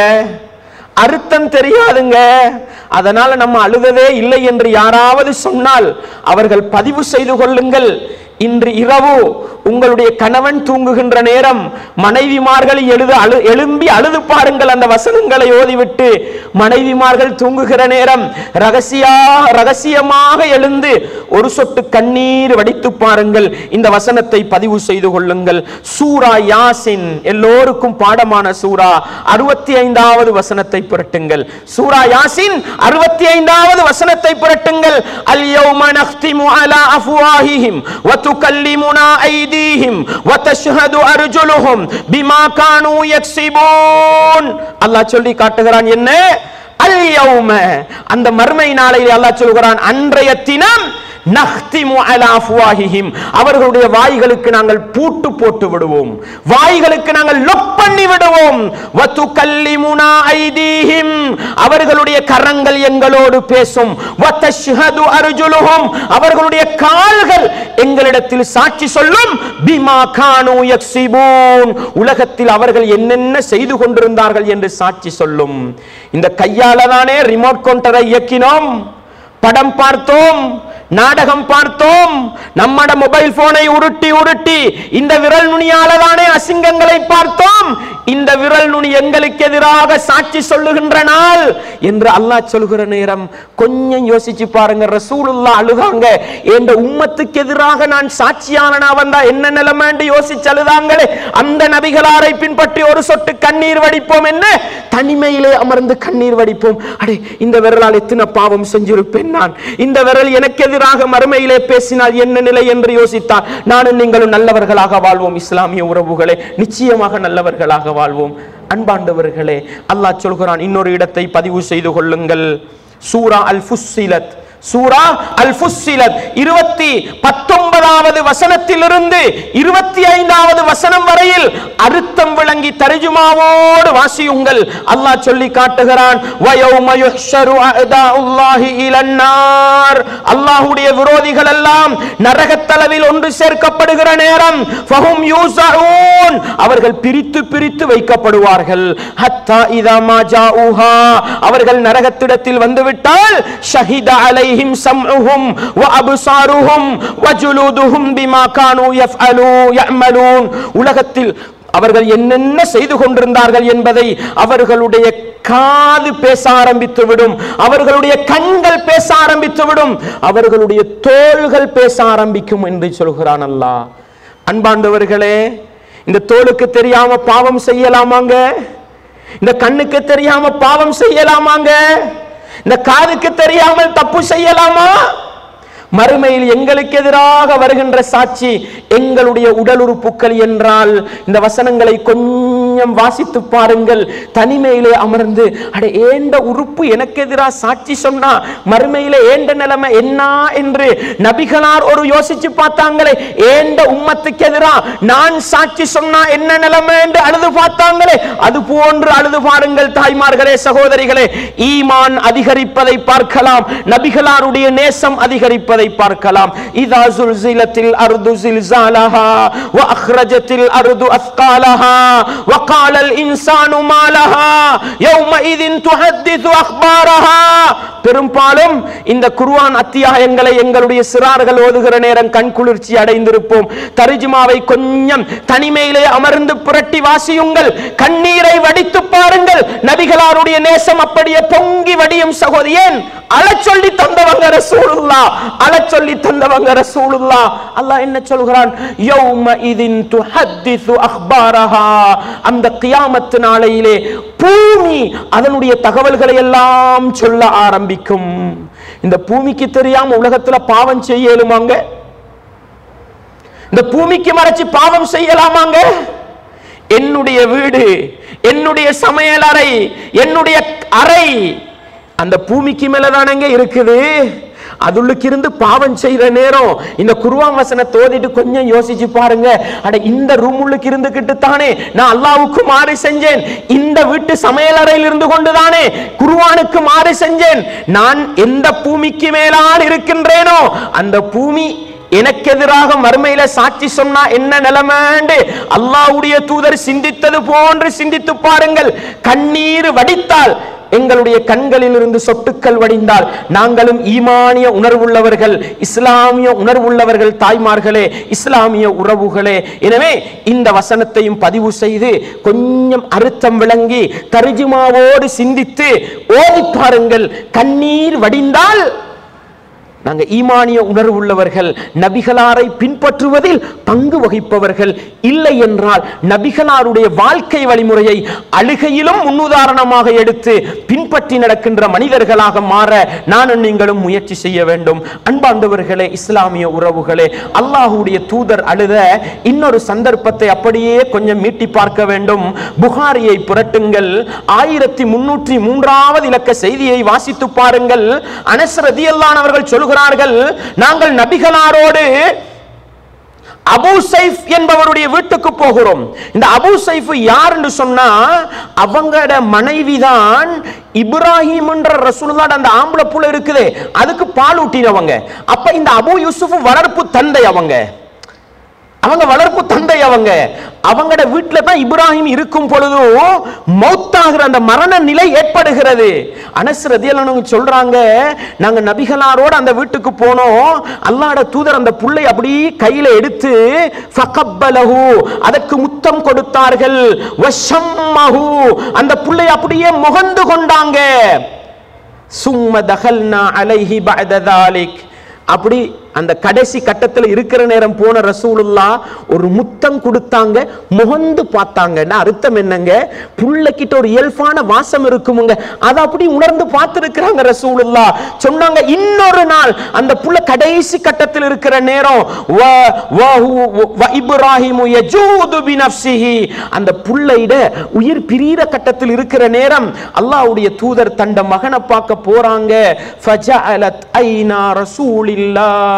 அர்த்தம் தெரியாதுங்க அதனால நம்ம அழுததே இல்லை என்று யாராவது சொன்னால் அவர்கள் பதிவு செய்து கொள்ளுங்கள் இன்று இரவு உங்களுடைய கணவன் தூங்குகின்ற நேரம் மனைவிமார்கள் எழுத அழு எழும்பி அழுது பாருங்கள் அந்த வசனங்களை ஓதிவிட்டு மனைவிமார்கள் தூங்குகிற நேரம் ரகசியா ரகசியமாக எழுந்து ஒரு சொட்டு கண்ணீர் வடித்து பாருங்கள் இந்த வசனத்தை பதிவு செய்து கொள்ளுங்கள் சூரா யாசின் எல்லோருக்கும் பாடமான சூரா அறுபத்தி ஐந்தாவது வசனத்தை புரட்டுங்கள் சூரா யாசின் அறுபத்தி ஐந்தாவது வசனத்தை புரட்டுங்கள் அல் யௌம நஹ்திமு அலா அஃப்வாஹிஹிம் வ துகல்லிமுனா ஐதீஹிம் வ தஷ்ஹது அர்ஜுலுஹும் பிமா கானூ யக்ஸிபூன் அல்லாஹ் சொல்லி காட்டுகிறான் என்ன அல் யௌம அந்த மறுமை நாளையில் அல்லாஹ் சொல்கிறான் அன்றைய தினம் நஹ்திமு அலா அஃப்வாஹிஹிம் அவர்களுடைய வாய்களுக்கு நாங்கள் பூட்டு போட்டு விடுவோம் வாய்களுக்கு நாங்கள் லொக் பண்ணி விடுவோம் வத்துகல்லிமுனா ஐதீஹிம் அவர்களுடைய கரங்கள் எங்களோடு பேசும் வத்தஷ்ஹது அர்ஜுலுஹும் அவர்களுடைய கால்கள் எங்களிடத்தில் சாட்சி சொல்லும் பிமா கானு யக்ஸிபூன் உலகத்தில் அவர்கள் என்னென்ன செய்து கொண்டிருந்தார்கள் என்று சாட்சி சொல்லும் இந்த கையால தானே ரிமோட் கவுண்டரை இயக்கினோம் படம் பார்த்தோம் நாடகம் பார்த்தோம் நம்மட மொபைல் போனை உருட்டி உருட்டி இந்த விரல் நுனியால தானே அசிங்கங்களை பார்த்தோம் இந்த விரல் நுனி எங்களுக்கு எதிராக சாட்சி சொல்லுகின்ற நாள் என்று அல்லாஹ் சொல்கிற நேரம் கொஞ்சம் யோசிச்சு பாருங்க ரசூலுல்லா அழுதாங்க என்ற உம்மத்துக்கு எதிராக நான் சாட்சியானனா வந்தா என்ன நிலைமைன்னு யோசிச்சு அழுதாங்களே அந்த நபிகளாரை பின்பற்றி ஒரு சொட்டு கண்ணீர் வடிப்போம் என்ன தனிமையிலே அமர்ந்து கண்ணீர் வடிப்போம் அடே இந்த விரலால் எத்தனை பாவம் செஞ்சிருப்பேன் நான் இந்த விரல் எனக்கு எதிராக மறுமையிலே பேசினால் என்ன நிலை என்று யோசித்தால் நானும் நீங்களும் நல்லவர்களாக வாழ்வோம் இஸ்லாமிய உறவுகளே நிச்சயமாக நல்லவர்களாக வாழ்வோம் அன்பாண்டவர்களே அல்லாஹ் சொல்கிறான் இன்னொரு இடத்தை பதிவு செய்து கொள்ளுங்கள் சூரா அல் ஃபுஸ்ஸிலத் சூரா அல் ஃபுஸ்ஸிலத் இருபத்தி பத்தொன்பது பத்தொன்பதாவது வசனத்திலிருந்து இருபத்தி ஐந்தாவது வசனம் வரையில் அர்த்தம் விளங்கி தர்ஜுமாவோடு வாசியுங்கள் அல்லாஹ் சொல்லி காட்டுகிறான் வயௌம யுஹ்ஷரு அஅதாஉல்லாஹி இலன்னார் அல்லாஹ்வுடைய விரோதிகள் எல்லாம் நரகத்தளவில் ஒன்று சேர்க்கப்படுகிற நேரம் ஃபஹும் யூஸஊன் அவர்கள் பிரித்து பிரித்து வைக்கப்படுவார்கள் ஹத்தா இதா மா ஜாஊஹா அவர்கள் நரகத்திடத்தில் வந்துவிட்டால் ஷஹித அலைஹிம் சம்உஹும் வ அப்சாருஹும் வ ஜுலூதுஹும் பிமா கானூ யஃஅலூ யஅமலூன் உலகத்தில் அவர்கள் என்னென்ன செய்து கொண்டிருந்தார்கள் என்பதை அவர்களுடைய காது பேச ஆரம்பித்து விடும் அவர்களுடைய கண்கள் பேச ஆரம்பித்து விடும் அவர்களுடைய தோள்கள் பேச ஆரம்பிக்கும் என்று சொல்கிறான் அல்லாஹ் அன்பாண்டவர்களே இந்த தோலுக்கு தெரியாம பாவம் செய்யலாமாங்க இந்த கண்ணுக்கு தெரியாம பாவம் செய்யலாமாங்க இந்த காதுக்கு தெரியாமல் தப்பு செய்யலாமா மறுமையில் எங்களுக்கு எதிராக வருகின்ற சாட்சி எங்களுடைய உடல் உறுப்புக்கள் என்றால் இந்த வசனங்களை கொஞ்சம் வாசித்து பாருங்கள் தனிமையிலே அமர்ந்து அட ஏண்ட உறுப்பு எனக்கு எதிராக சாட்சி சொன்னா மறுமையிலே ஏண்ட நிலைமை என்ன என்று நபிகளார் ஒரு யோசிச்சு பார்த்தாங்களே ஏண்ட உம்மத்துக்கு எதிராக நான் சாட்சி சொன்னா என்ன நிலைமை என்று அழுது பார்த்தாங்களே அது போன்று அழுது பாருங்கள் தாய்மார்களே சகோதரிகளே ஈமான் அதிகரிப்பதை பார்க்கலாம் நபிகளாருடைய நேசம் அதிகரிப்பதை பார்க்கலாம் இதா சுல்சிலத்தில் அர்து زلزالها واخرجت الارض اثقالها وقال الانسان ما لها يومئذ تحدث اخبارها பெரும்பாலும் இந்த குர்ஆன் அத்தியாயங்களை எங்களுடைய சிறார்கள் ஓதுகிற நேரம் கண் குளிர்ச்சி அடைந்திருப்போம் தரிஜுமாவை கொஞ்சம் தனிமையிலே அமர்ந்து புரட்டி வாசியுங்கள் கண்ணீரை வடித்து பாருங்கள் நபிகளாருடைய நேசம் அப்படியே பொங்கி வடியும் சகோதரி ஏன் அழச் சொல்லி தந்தவங்க ரசூலுல்லா அழச் சொல்லி தந்தவங்க ரசூலுல்லா அல்லாஹ் என்ன சொல்கிறான் யௌம இதின் துஹத்திசு அக்பாரஹா அந்த கியாமத்து நாளையிலே பூமி அதனுடைய தகவல்களை எல்லாம் சொல்ல ஆரம்பிக்கும் இந்த பூமிக்கு தெரியாம உலகத்துல பாவம் செய்யலுமாங்க இந்த பூமிக்கு மறைச்சு பாவம் செய்யலாமாங்க என்னுடைய வீடு என்னுடைய சமையல் அறை என்னுடைய அறை அந்த பூமிக்கு மேலதானங்க இருக்குது அதுள்ளுக்கு இருந்து பாவம் செய்யற நேரம் இந்த குருவான் வசனை தோதிட்டு கொஞ்சம் யோசிச்சு பாருங்க அட இந்த ரூம் உள்ளுக்கு இருந்துகிட்டு தானே நான் அல்லாவுக்கு மாறு செஞ்சேன் இந்த வீட்டு சமையலறையில் இருந்து கொண்டுதானே குருவானுக்கு மாறு செஞ்சேன் நான் எந்த பூமிக்கு மேலால் இருக்கின்றேனோ அந்த பூமி எனக்கு எதிராக மறுமையில சாட்சி சொன்னா என்ன நிலைமைண்டு அல்லாஹ்வுடைய தூதர் சிந்தித்தது போன்று சிந்தித்து பாருங்கள் கண்ணீர் வடித்தால் எங்களுடைய கண்களில் இருந்து சொட்டுக்கள் வடிந்தால் நாங்களும் ஈமானிய உணர்வுள்ளவர்கள் இஸ்லாமிய உணர்வுள்ளவர்கள் தாய்மார்களே இஸ்லாமிய உறவுகளே எனவே இந்த வசனத்தையும் பதிவு செய்து கொஞ்சம் அர்த்தம் விளங்கி தர்ஜுமாவோடு சிந்தித்து ஓதி பாருங்கள் கண்ணீர் வடிந்தால் நாங்கள் ஈமானிய உணர்வுள்ளவர்கள் நபிகளாரை பின்பற்றுவதில் பங்கு வகிப்பவர்கள் இல்லை என்றால் நபிகளாருடைய வாழ்க்கை வழிமுறையை அழுகையிலும் முன்னுதாரணமாக எடுத்து பின்பற்றி நடக்கின்ற மனிதர்களாக மாற நானும் நீங்களும் முயற்சி செய்ய வேண்டும் அன்பாண்டவர்களே இஸ்லாமிய உறவுகளே அல்லாஹுடைய தூதர் அழுத இன்னொரு சந்தர்ப்பத்தை அப்படியே கொஞ்சம் மீட்டி பார்க்க வேண்டும் புகாரியை புரட்டுங்கள் ஆயிரத்தி முன்னூற்றி மூன்றாவது இலக்க செய்தியை வாசித்து பாருங்கள் அனஸ் ரதியல்லான் அவர்கள் சொல்கிறார்கள் நாங்கள் நபிகளாரோடு அபு சைஃப் என்பவருடைய வீட்டுக்கு போகிறோம் இந்த அபு சைஃப் யார் என்று சொன்னா அவங்களோட மனைவிதான் இப்ராஹிம் என்ற ரசூலுல்லாஹ் அந்த ஆம்பளை புள்ள இருக்குதே அதுக்கு பால் ஊட்டினவங்க அப்ப இந்த அபு யூசுப் வளர்ப்பு தந்தை அவங்க அவங்க வளர்ப்பு தந்தை அவங்க அவங்களோட வீட்டுல தான் இப்ராஹிம் இருக்கும் பொழுதும் மௌத்தாகிற அந்த மரண நிலை ஏற்படுகிறது அனஸ் ரதியல்லானவங்க சொல்றாங்க நாங்க நபிகளாரோட அந்த வீட்டுக்கு போனோம் அல்லாஹ்வோட தூதர் அந்த புள்ளை அப்படியே கையில எடுத்து ஃபகப்பலஹு அதற்கு முத்தம் கொடுத்தார்கள் வஷம்மஹு அந்த புள்ளை அப்படியே முகந்து கொண்டாங்க சும்ம தகல்னா அலைஹி பஅத தாலிக் அப்படி அந்த கடைசி கட்டத்தில் இருக்கிற நேரம் போன ரசூலுல்லா ஒரு முத்தம் கொடுத்தாங்க முகந்து பார்த்தாங்கன்னா அர்த்தம் என்னங்க புள்ளைக்கிட்ட ஒரு இயல்பான வாசம் இருக்குமுங்க அதை அப்படி உணர்ந்து பார்த்திருக்கிறாங்க ரசூலுல்லா சொன்னாங்க இன்னொரு நாள் அந்த புள்ள கடைசி கட்டத்தில் இருக்கிற நேரம் வ- வ- வ- இப்ராஹிமு யஜூது பினஃப்ஸிஹி அந்த புள்ளையிட உயிர் பிரியிற கட்டத்தில் இருக்கிற நேரம் அல்லாஹ்வுடைய தூதர் தண்ட மகனை பார்க்க போறாங்க ஃபஜஅலத் ஐனா ரசூலில்லாஹ்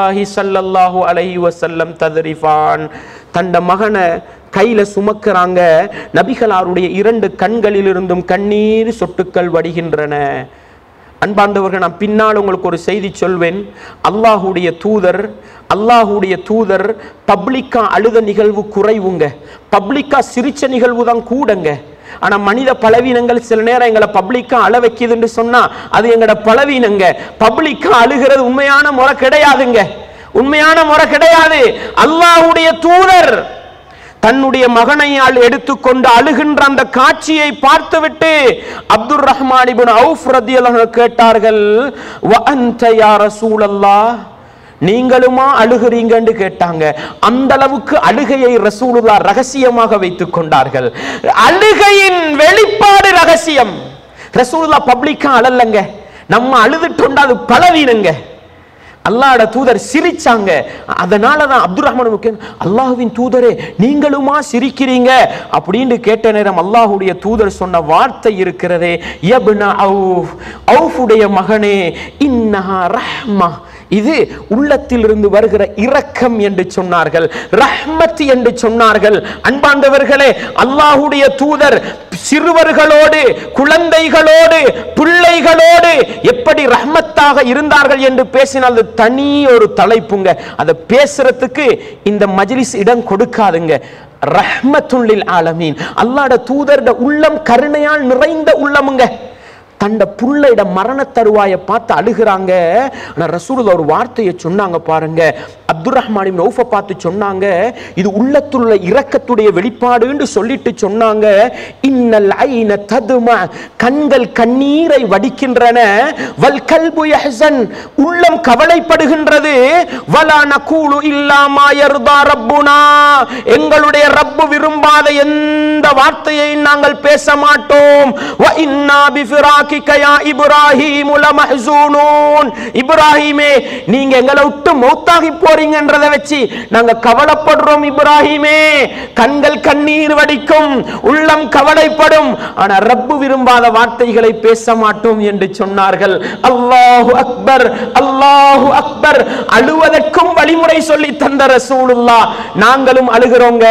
ரசூலில்லாஹி ஸல்லல்லாஹு அலைஹி வஸல்லம் தத்ரிஃபான் தண்ட மகனை கையில சுமக்கிறாங்க நபிகளாருடைய இரண்டு கண்களிலிருந்தும் கண்ணீர் சொட்டுக்கள் வடிகின்றன அன்பார்ந்தவர்கள் நான் பின்னால் உங்களுக்கு ஒரு செய்தி சொல்வேன் அல்லாஹுடைய தூதர் அல்லாஹுடைய தூதர் பப்ளிக்கா அழுத நிகழ்வு குறைவுங்க பப்ளிக்கா சிரிச்ச நிகழ்வு தான் கூடங்க ஆனா மனித பலவீனங்கள் சில நேரம் எங்களை பப்ளிக்கா அழ வைக்குதுன்னு சொன்னா அது எங்களோட பலவீனங்க பப்ளிக்கா அழுகிறது உண்மையான முறை கிடையாதுங்க உண்மையான முறை கிடையாது அல்லாஹுடைய தூதர் தன்னுடைய மகனையால் எடுத்துக்கொண்டு அழுகின்ற அந்த காட்சியை பார்த்துவிட்டு அப்துர் ரஹ்மான் இப்னு அவுஃப் ரதியல்லாஹு அன்ஹு கேட்டார்கள் வ அன்த யா ரசூலல்லாஹ் நீங்களுமா அழுகிறீங்கன்னு கேட்டாங்க அந்த அளவுக்கு அழுகையை ரசூலுல்லா ரகசியமாக வைத்துக் கொண்டார்கள் அழுகையின் வெளிப்பாடு ரகசியம் ரசூலுல்லா பப்ளிக்கா அழலங்க நம்ம அழுதுட்டோண்டா அது பலவீனங்க அல்லாஹ்ட தூதர் சிரிச்சாங்க அதனால தான் அப்துல் ரஹ்மான் முக்கியம் அல்லாஹ்வின் தூதரே நீங்களுமா சிரிக்கிறீங்க அப்படின்னு கேட்ட நேரம் அல்லாஹ்வுடைய தூதர் சொன்ன வார்த்தை இருக்கிறதே யப்ன அவுஃப் அவுஃபுடைய மகனே இன்னஹா ரஹ்மா இது உள்ளத்திலிருந்து வருகிற இரக்கம் என்று சொன்னார்கள் ரஹ்மத் என்று சொன்னார்கள் அன்பாண்டவர்களே அல்லாஹ்வுடைய தூதர் சிறுவர்களோடு குழந்தைகளோடு பிள்ளைகளோடு எப்படி ரஹ்மத்தாக இருந்தார்கள் என்று பேசினால் அது தனி ஒரு தலைப்புங்க அதை பேசுறதுக்கு இந்த மஜ்லிஸ் இடம் கொடுக்காதுங்க ரஹ்மத்துல்லில் ஆலமீன் அல்லாஹ்ட தூதர்ட உள்ளம் கருணையால் நிறைந்த உள்ளமுங்க தண்ட புள்ளையிட மரண தருவாயை பார்த்து அழுகிறாங்க ஆனா ரசூலுல்லா ஒரு வார்த்தையை சொன்னாங்க பாருங்க அப்துல் ரஹ்மான் இப்னு அவுஃபை பார்த்து சொன்னாங்க இது உள்ளத்துள்ள இரக்கத்துடைய வெளிப்பாடுன்னு சொல்லிட்டு சொன்னாங்க இன்னல் ஐன ததும கண்கள் கண்ணீரை வடிக்கின்றன வல் கல்பு யஹ்சன் உள்ளம் கவலைப்படுகின்றது வலா நகூலு இல்லாமா யர்தா ரப்புனா எங்களுடைய ரப்பு விரும்பாத எந்த வார்த்தையை நாங்கள் பேச மாட்டோம் வ இன்னா பிஃபிராகிக யா இப்ராஹீம் லமஹ்சூனூன் இப்ராஹீமே நீங்க எங்களை விட்டு மௌத்தாகி போறீங்கன்றதை வச்சு நாங்க கவலைப்படுறோம் இப்ராஹீமே கண்கள் கண்ணீர் வடிக்கும் உள்ளம் கவலைப்படும் ஆனா ரப்பு விரும்பாத வார்த்தைகளை பேச மாட்டோம் என்று சொன்னார்கள் அல்லாஹு அக்பர் அல்லாஹு அக்பர் அழுவதற்கும் வழிமுறை சொல்லி தந்த ரசூலுல்லா நாங்களும் அழுகிறோங்க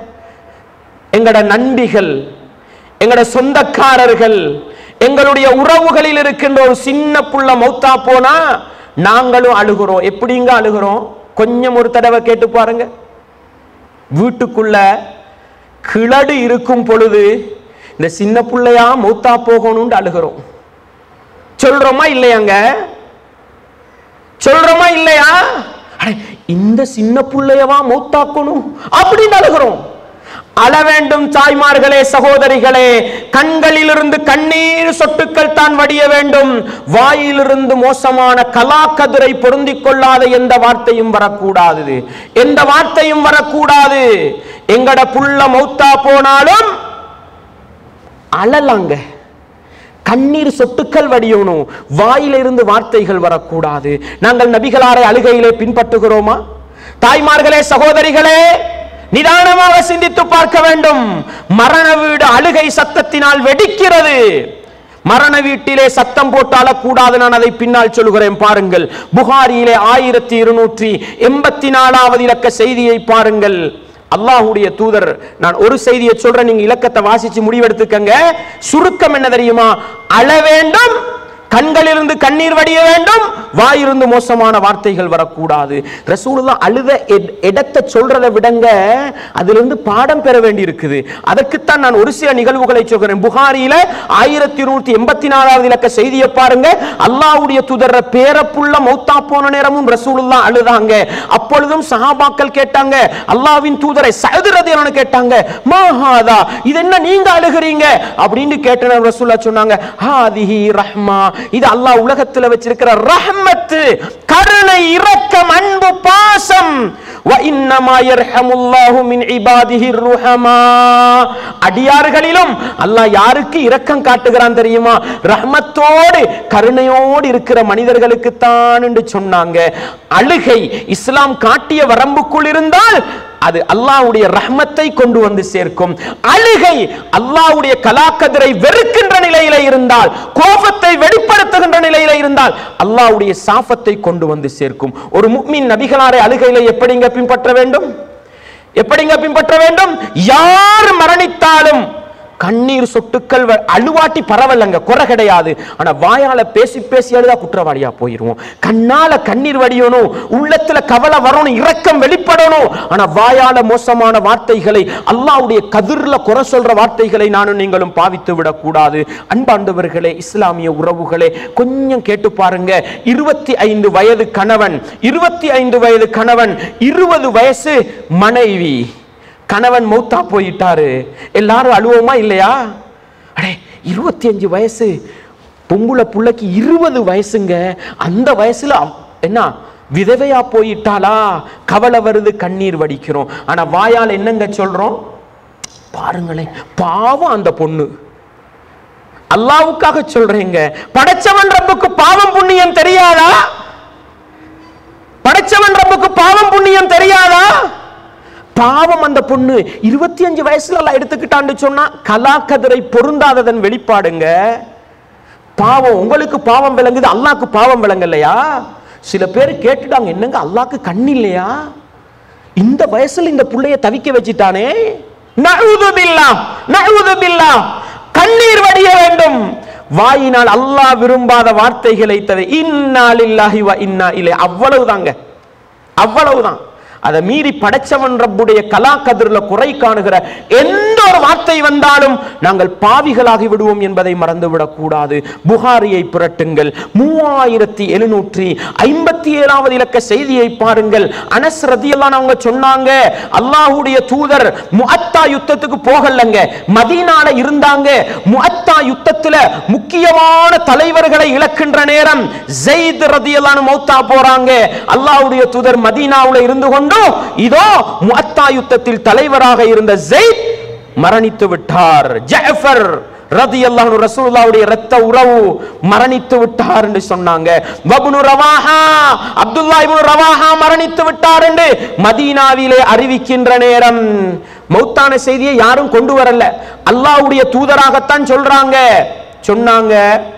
எங்கட நண்பிகள் எங்கட சொந்தக்காரர்கள் எங்களுடைய உறவுகளில் இருக்கின்ற ஒரு சின்ன புள்ள மௌத்தா போனா நாங்களும் அழுகிறோம் எப்படிங்க அழுகிறோம் கொஞ்சம் ஒரு தடவை கேட்டு பாருங்க வீட்டுக்குள்ள கிளடு இருக்கும் பொழுது இந்த சின்ன புள்ளையா மௌத்தா போகணும்னு அழுகிறோம் சொல்றோமா இல்லையாங்க சொல்றோமா இல்லையா அட, இந்த சின்ன புள்ளையவா மௌத்தாக்கணும் அப்படின்னு அழுகிறோம் அழ வேண்டும் தாய்மார்களே சகோதரிகளே கண்களிலிருந்து கண்ணீர் சொட்டுக்கள் தான் வடிய வேண்டும் வாயிலிருந்து மோசமான கலாக்கதிரை பொருந்திக் கொள்ளாத எந்த வார்த்தையும் வரக்கூடாது எந்த வார்த்தையும் வரக்கூடாது எங்கட புள்ள மௌத்தா போனாலும் அழலாங்க கண்ணீர் சொட்டுக்கள் வடியணும் வாயிலிருந்து வார்த்தைகள் வரக்கூடாது நாங்கள் நபிகளாரை அழுகையிலே பின்பற்றுகிறோமா தாய்மார்களே சகோதரிகளே நிதானமாக சிந்தித்து பார்க்க வேண்டும் மரண வீடு அழுகை சத்தத்தினால் வெடிக்கிறது மரண வீட்டிலே சத்தம் போட்டு அழக்கூடாது நான் அதை பின்னால் சொல்கிறேன் பாருங்கள் புகாரியிலே ஆயிரத்தி இருநூற்றி எண்பத்தி நாலாவது இலக்க செய்தியை பாருங்கள் அல்லாஹ்வுடைய தூதர் நான் ஒரு செய்தியை சொல்றேன் நீங்க இலக்கத்தை வாசிச்சு முடிவெடுத்துக்கங்க சுருக்கம் என்ன தெரியுமா அழ வேண்டும் கண்களிலிருந்து கண்ணீர் வடிய வேண்டும் வாயிலிருந்து மோசமான வார்த்தைகள் வரக்கூடாது ரசூலுல்லா அழுத இட- இடத்தை சொல்றதை விடங்க அதிலிருந்து பாடம் பெற வேண்டி இருக்குது அதற்குத்தான் நான் ஒரு சில நிகழ்வுகளை சொல்கிறேன் புகாரியில ஆயிரத்தி இருநூத்தி எண்பத்தி நாலாவது இலக்க செய்தியை பாருங்க அல்லாஹ்வுடைய தூதர பேரப்புள்ள மௌத்தா போன நேரமும் ரசூலுல்லா அழுதாங்க அப்பொழுதும் சஹாபாக்கள் கேட்டாங்க அல்லாஹ்வின் தூதரை சதுரதியன்னு கேட்டாங்க மாஹாதா இது என்ன நீங்க அழுகிறீங்க அப்படின்னு கேட்ட ரசூல்லா சொன்னாங்க ஹாதிஹி ரஹ்மா இது அல்லாஹ் உலகத்துல வச்சிருக்கிற ரஹ்மத்து கருணை இரக்கம் அன்பு பாசம் வ இன்னமா யர்ஹமுல்லாஹு மின் இபாதிஹி ருஹமா அடியார்களிலும் அல்லாஹ் யாருக்கு இரக்கம் காட்டுகிறான் தெரியுமா ரஹ்மத்தோடு கருணையோடு இருக்கிற மனிதர்களுக்கு தான் என்று சொன்னாங்க அழுகை இஸ்லாம் காட்டிய வரம்புக்குள் இருந்தால் அது அல்லாஹ்வுடைய ரஹ்மத்தை கொண்டு வந்து சேர்க்கும் அழுகை அல்லாஹ்வுடைய கலாக்கதிரை வெறுக்கின்ற நிலையில இருந்தால் கோபத்தை வெளிப்படுத்துகின்ற நிலையில இருந்தால் அல்லாஹ்வுடைய சாபத்தை கொண்டு வந்து சேர்க்கும் ஒரு முக்மின் நபிகளாரை அழுகையில எப்படிங்க பின்பற்ற வேண்டும் எப்படிங்க பின்பற்ற வேண்டும் யார் மரணித்தாலும் கண்ணீர் சொட்டுக்கள் வ- அழுவாட்டி பரவலங்க குறை கிடையாது ஆனா வாயால பேசி பேசி அழுதா குற்றவாளியா போயிருவோம் கண்ணால கண்ணீர் வடியணும் உள்ளத்துல கவலை வரணும் இரக்கம் வெளிப்படணும் ஆனா வாயால மோசமான வார்த்தைகளை அல்லாஹ்வுடைய கதிர்ல குறை சொல்ற வார்த்தைகளை நானும் நீங்களும் பாவித்து விடக்கூடாது அன்பாண்டவர்களே இஸ்லாமிய உறவுகளே கொஞ்சம் கேட்டு பாருங்க இருபத்தி ஐந்து வயது கணவன் இருபத்தி ஐந்து வயது கணவன் இருபது வயசு மனைவி கணவன் மௌத்தா போயிட்டாரு எல்லாரும் அழுவோமா இல்லையா அடே இருபத்தி அஞ்சு வயசு பொம்புளை புள்ளைக்கு இருபது வயசுங்க அந்த வயசுல அவ்- என்ன விதவையா போயிட்டாளா கவலை வருது கண்ணீர் வடிக்கிறோம் ஆனா வாயால் என்னங்க சொல்றோம் பாருங்களேன் பாவம் அந்த பொண்ணு அல்லாவுக்காக சொல்றேங்க படைச்சவன் ரப்புக்கு பாவம் புண்ணியம் தெரியாதா படைச்சவன் ரப்புக்கு பாவம் புண்ணியம் தெரியாதா பாவம் அந்த பொண்ணு இருபத்தி அஞ்சு வயசுல எல்லாம் எடுத்துக்கிட்டான்னு சொன்னா கலாக்கதிரை பொருந்தாததன் வெளிப்பாடுங்க பாவம் உங்களுக்கு பாவம் விளங்குது அல்லாஹ்க்கு பாவம் விளங்கலையா சில பேர் கேட்டுட்டாங்க என்னங்க அல்லாஹ்க்கு கண் இல்லையா இந்த வயசுல இந்த புள்ளைய தவிக்க வச்சிட்டானே நழுது பில்லா நழுது பில்லா கண்ணீர் வடிய வேண்டும் வாயினால் அல்லாஹ் விரும்பாத வார்த்தைகளை தவிர இன்னா லில்லாஹி வ இன்னா இலை அவ்வளவுதாங்க அவ்வளவுதான் அதை மீறி படைச்சவன் ரப்புடைய கலா கதிர்ல குறை காணுகிற எந்த ஒரு வார்த்தை வந்தாலும் நாங்கள் பாவிகளாகி விடுவோம் என்பதை மறந்துவிடக் கூடாது புகாரியை புரட்டுங்கள் மூவாயிரத்தி எழுநூற்றி ஐம்பத்தி ஏழாவது இலக்க செய்தியை பாருங்கள் அனஸ் ரதியெல்லாம் அவங்க சொன்னாங்க அல்லாஹ்வுடைய தூதர் முஅத்தா யுத்தத்துக்கு போகலங்க மதீனால இருந்தாங்க முஅத்தா யுத்தத்துல முக்கியமான தலைவர்களை இழக்கின்ற நேரம் ஜெயித் ரதியல்லானு மௌத்தா போறாங்க அல்லாஹ்வுடைய தூதர் மதீனாவுல இருந்து கொண்டு இதோ முஅத்தா யுத்தத்தில் தலைவராக இருந்த ஜெயித் மரணித்து விட்டார் ஜஃபர் ரதியல்லாஹு அன்ஹு ரசூலுல்லாஹ்வுடைய இரத்த உறவு மரணித்து விட்டார் என்று சொன்னாங்க வப்னு ரவாஹா அப்துல்லா இப்னு ரவாஹா மரணித்து விட்டார் என்று மதீனாவிலே அறிவிக்கின்ற நேரம் மௌத்தான செய்தியை யாரும் கொண்டு வரல அல்லாஹ்வுடைய தூதராகத்தான் சொல்றாங்க சொன்னாங்க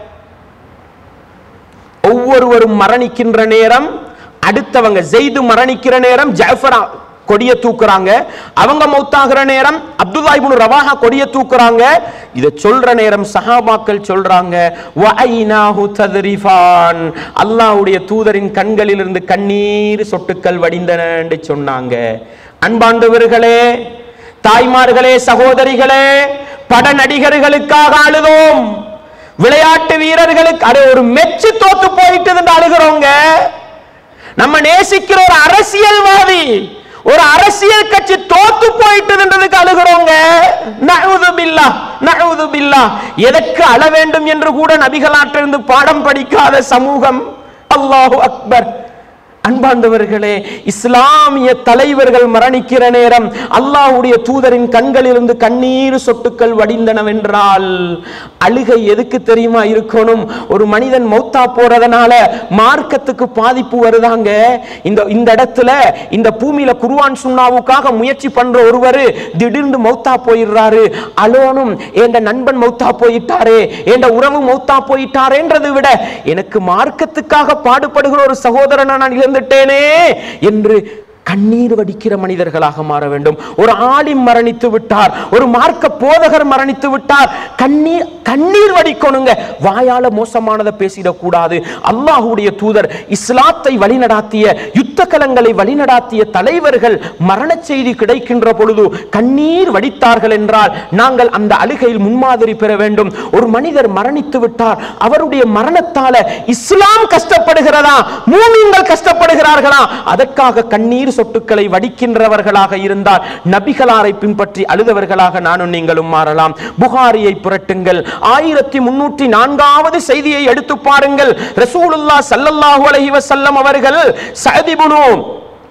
ஒவ்வொருவரும் மரணிக்கின்ற நேரம் அடுத்தவங்க ஜெய்து மரணிக்கிற நேரம் ஜாஃபரா கொடிய தூக்குறாங்க அவங்க மௌத்தாகிற நேரம் அப்துல்லா இப்னு ரவாஹா கொடிய தூக்குறாங்க இத சொல்ற நேரம் சஹாபாக்கள் சொல்றாங்க வஐனாஹு தத்ரிஃபான் அல்லாஹ்வுடைய தூதரின் கண்களிலிருந்து கண்ணீர் சொட்டுக்கள் வடிந்தன என்று சொன்னாங்க அன்பாண்டவர்களே தாய்மார்களே சகோதரிகளே பட நடிகர்களுக்காக அழுதோம் விளையாட்டு வீரர்களுக்கு அடே ஒரு மெச்சு தோத்து போயிட்டு அழுகிறோங்க நம்ம நேசிக்கிற ஒரு அரசியல்வாதி ஒரு அரசியல் கட்சி தோத்து போயிட்டதுன்றதுக்கு அழுகிறோங்க நழுது பில்லா நழுது பில்லா எதற்கு அழ வேண்டும் என்று கூட நபிகளாற்றிருந்து பாடம் படிக்காத சமூகம் அல்லாஹு அக்பர் அன்பாண்டவர்களே இஸ்லாமிய தலைவர்கள் மரணிக்கிற நேரம் அல்லாஹ்வுடைய தூதரின் கண்களிலிருந்து கண்ணீர் சொட்டுக்கள் வடிந்தனவென்றால் அழுகை எதுக்கு தெரியுமா இருக்கணும் ஒரு மனிதன் மௌத்தா போறதுனால மார்க்கத்துக்கு பாதிப்பு வருதாங்க இந்த இந்த இடத்துல இந்த பூமியில குர்ஆன் சுண்ணாவுக்காக முயற்சி பண்ற ஒருவர் திடீர்னு மௌத்தா போயிடுறாரு அலோனும் என்ற நண்பன் மௌத்தா போயிட்டாரே என்ற உறவு மௌத்தா போயிட்டாரேன்றதை விட எனக்கு மார்க்கத்துக்காக பாடுபடுகிற ஒரு சகோதரனை நான் இழந்துட்டேனே என்று கண்ணீர் வடிக்கிற மனிதர்களாக மாற வேண்டும் ஒரு ஆலிம் மரணித்து விட்டார் ஒரு மார்க்க போதகர் மரணித்து விட்டார் கண்ணீர் கண்ணீர் வடிக்கணுங்க வாயால மோசமானதை பேசிடக்கூடாது அல்லாஹ்வுடைய தூதர் இஸ்லாத்தை வழிநடாத்திய யுத்த கலங்களை வழிநடாத்திய தலைவர்கள் மரண செய்தி கிடைக்கின்ற பொழுது கண்ணீர் வடித்தார்கள் என்றால் நாங்கள் அந்த அழுகையில் முன்மாதிரி பெற வேண்டும் ஒரு மனிதர் மரணித்து விட்டார் அவருடைய மரணத்தால இஸ்லாம் கஷ்டப்படுகிறதா மூமின்கள் கஷ்டப்படுகிறார்களா அதற்காக கண்ணீர் சொட்டுக்களை வடிக்கின்றவர்களாக இருந்தால் நபிகளாரை பின்பற்றி அழுதவர்களாக நானும் நீங்களும் மாறலாம் புகாரியை புரட்டுங்கள் ஆயிரத்தி முன்னூற்றி நான்காவது செய்தியை எடுத்து பாருங்கள் ரசூலுல்லாஹ் ஸல்லல்லாஹு அலைஹி வஸல்லம் அவர்கள் சஅத் இப்னு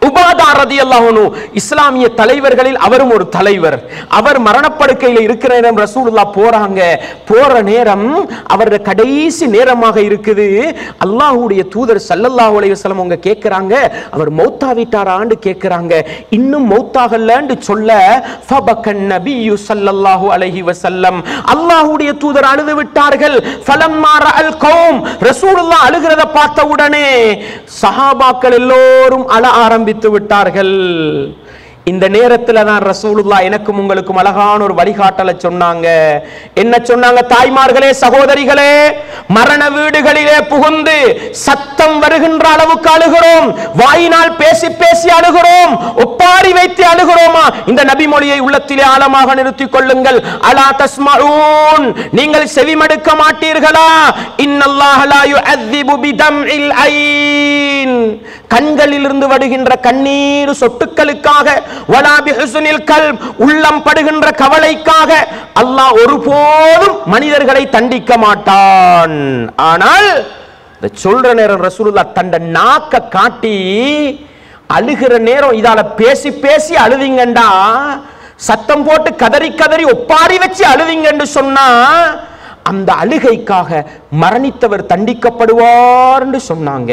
உபாதா ரதியல்லாஹு அன்ஹு இஸ்லாமிய தலைவர்களில் அவரும் ஒரு தலைவர் அவர் மரணப்படுக்கையில் இருக்கிற நேரம் ரசூலுல்லாஹ் போறாங்க போற நேரம் அவரது கடைசி நேரமாக இருக்குது அல்லாஹ்வுடைய தூதர் ஸல்லல்லாஹு அலைஹி வஸல்லம் அவங்க கேக்குறாங்க அவர் மௌத்தாவிட்டாரான்னு கேக்குறாங்க இன்னும் மௌத்தாகலன்னு சொல்ல ஃபபக்கன் நபியு ஸல்லல்லாஹு அலைஹி வஸல்லம் அல்லாஹ்வுடைய தூதர் அழுது விட்டார்கள் ஃபலம்மா ரஅல் கௌம் ரசூலுல்லாஹ் அழுகிறத பார்த்த உடனே சஹாபாக்கள் எல்லோரும் அழ ஆரம்பித்து விட்டார்கள் இந்த நேரத்துல தான் ரசூலுல்லா எனக்கும் உங்களுக்கும் அழகான ஒரு வழிகாட்டலை சொன்னாங்க என்ன சொன்னாங்க தாய்மார்களே சகோதரிகளே மரண வீடுகளிலே புகுந்து சத்தம் வருகின்ற அளவுக்கு அழுகிறோம் வாயினால் பேசி பேசி அழுகிறோம் ஒப்பாரி வைத்து அழுகிறோமா இந்த நபிமொழியை உள்ளத்திலே ஆழமாக நிறுத்திக் கொள்ளுங்கள் அலா தஸ்மஊன் நீங்கள் செவிமடுக்க மாட்டீர்களா இன்னல்லாஹ லா யுஅذிபு பிதம்இல் ஐன் கண்களில் இருந்து வருகின்ற கண்ணீர் சொட்டுக்களுக்காக வலா பிஹுஸ்னில் கல்ப் உள்ளம் படுகின்ற கவலைக்காக அல்லாஹ் ஒருபோதும் மனிதர்களை தண்டிக்க மாட்டான் ஆனால் இந்த சொல்ற நேரம் ரசூலுல்லாஹ் தண்ட நாக்க காட்டி அழுகிற நேரம் இதால பேசி பேசி அழுதிங்கண்டா சத்தம் போட்டு கதறி கதறி ஒப்பாரி வச்சு அழுதிங்கன்னு சொன்னா அந்த அழுகைக்காக மரணித்தவர் தண்டிக்கப்படுவார்னு சொன்னாங்க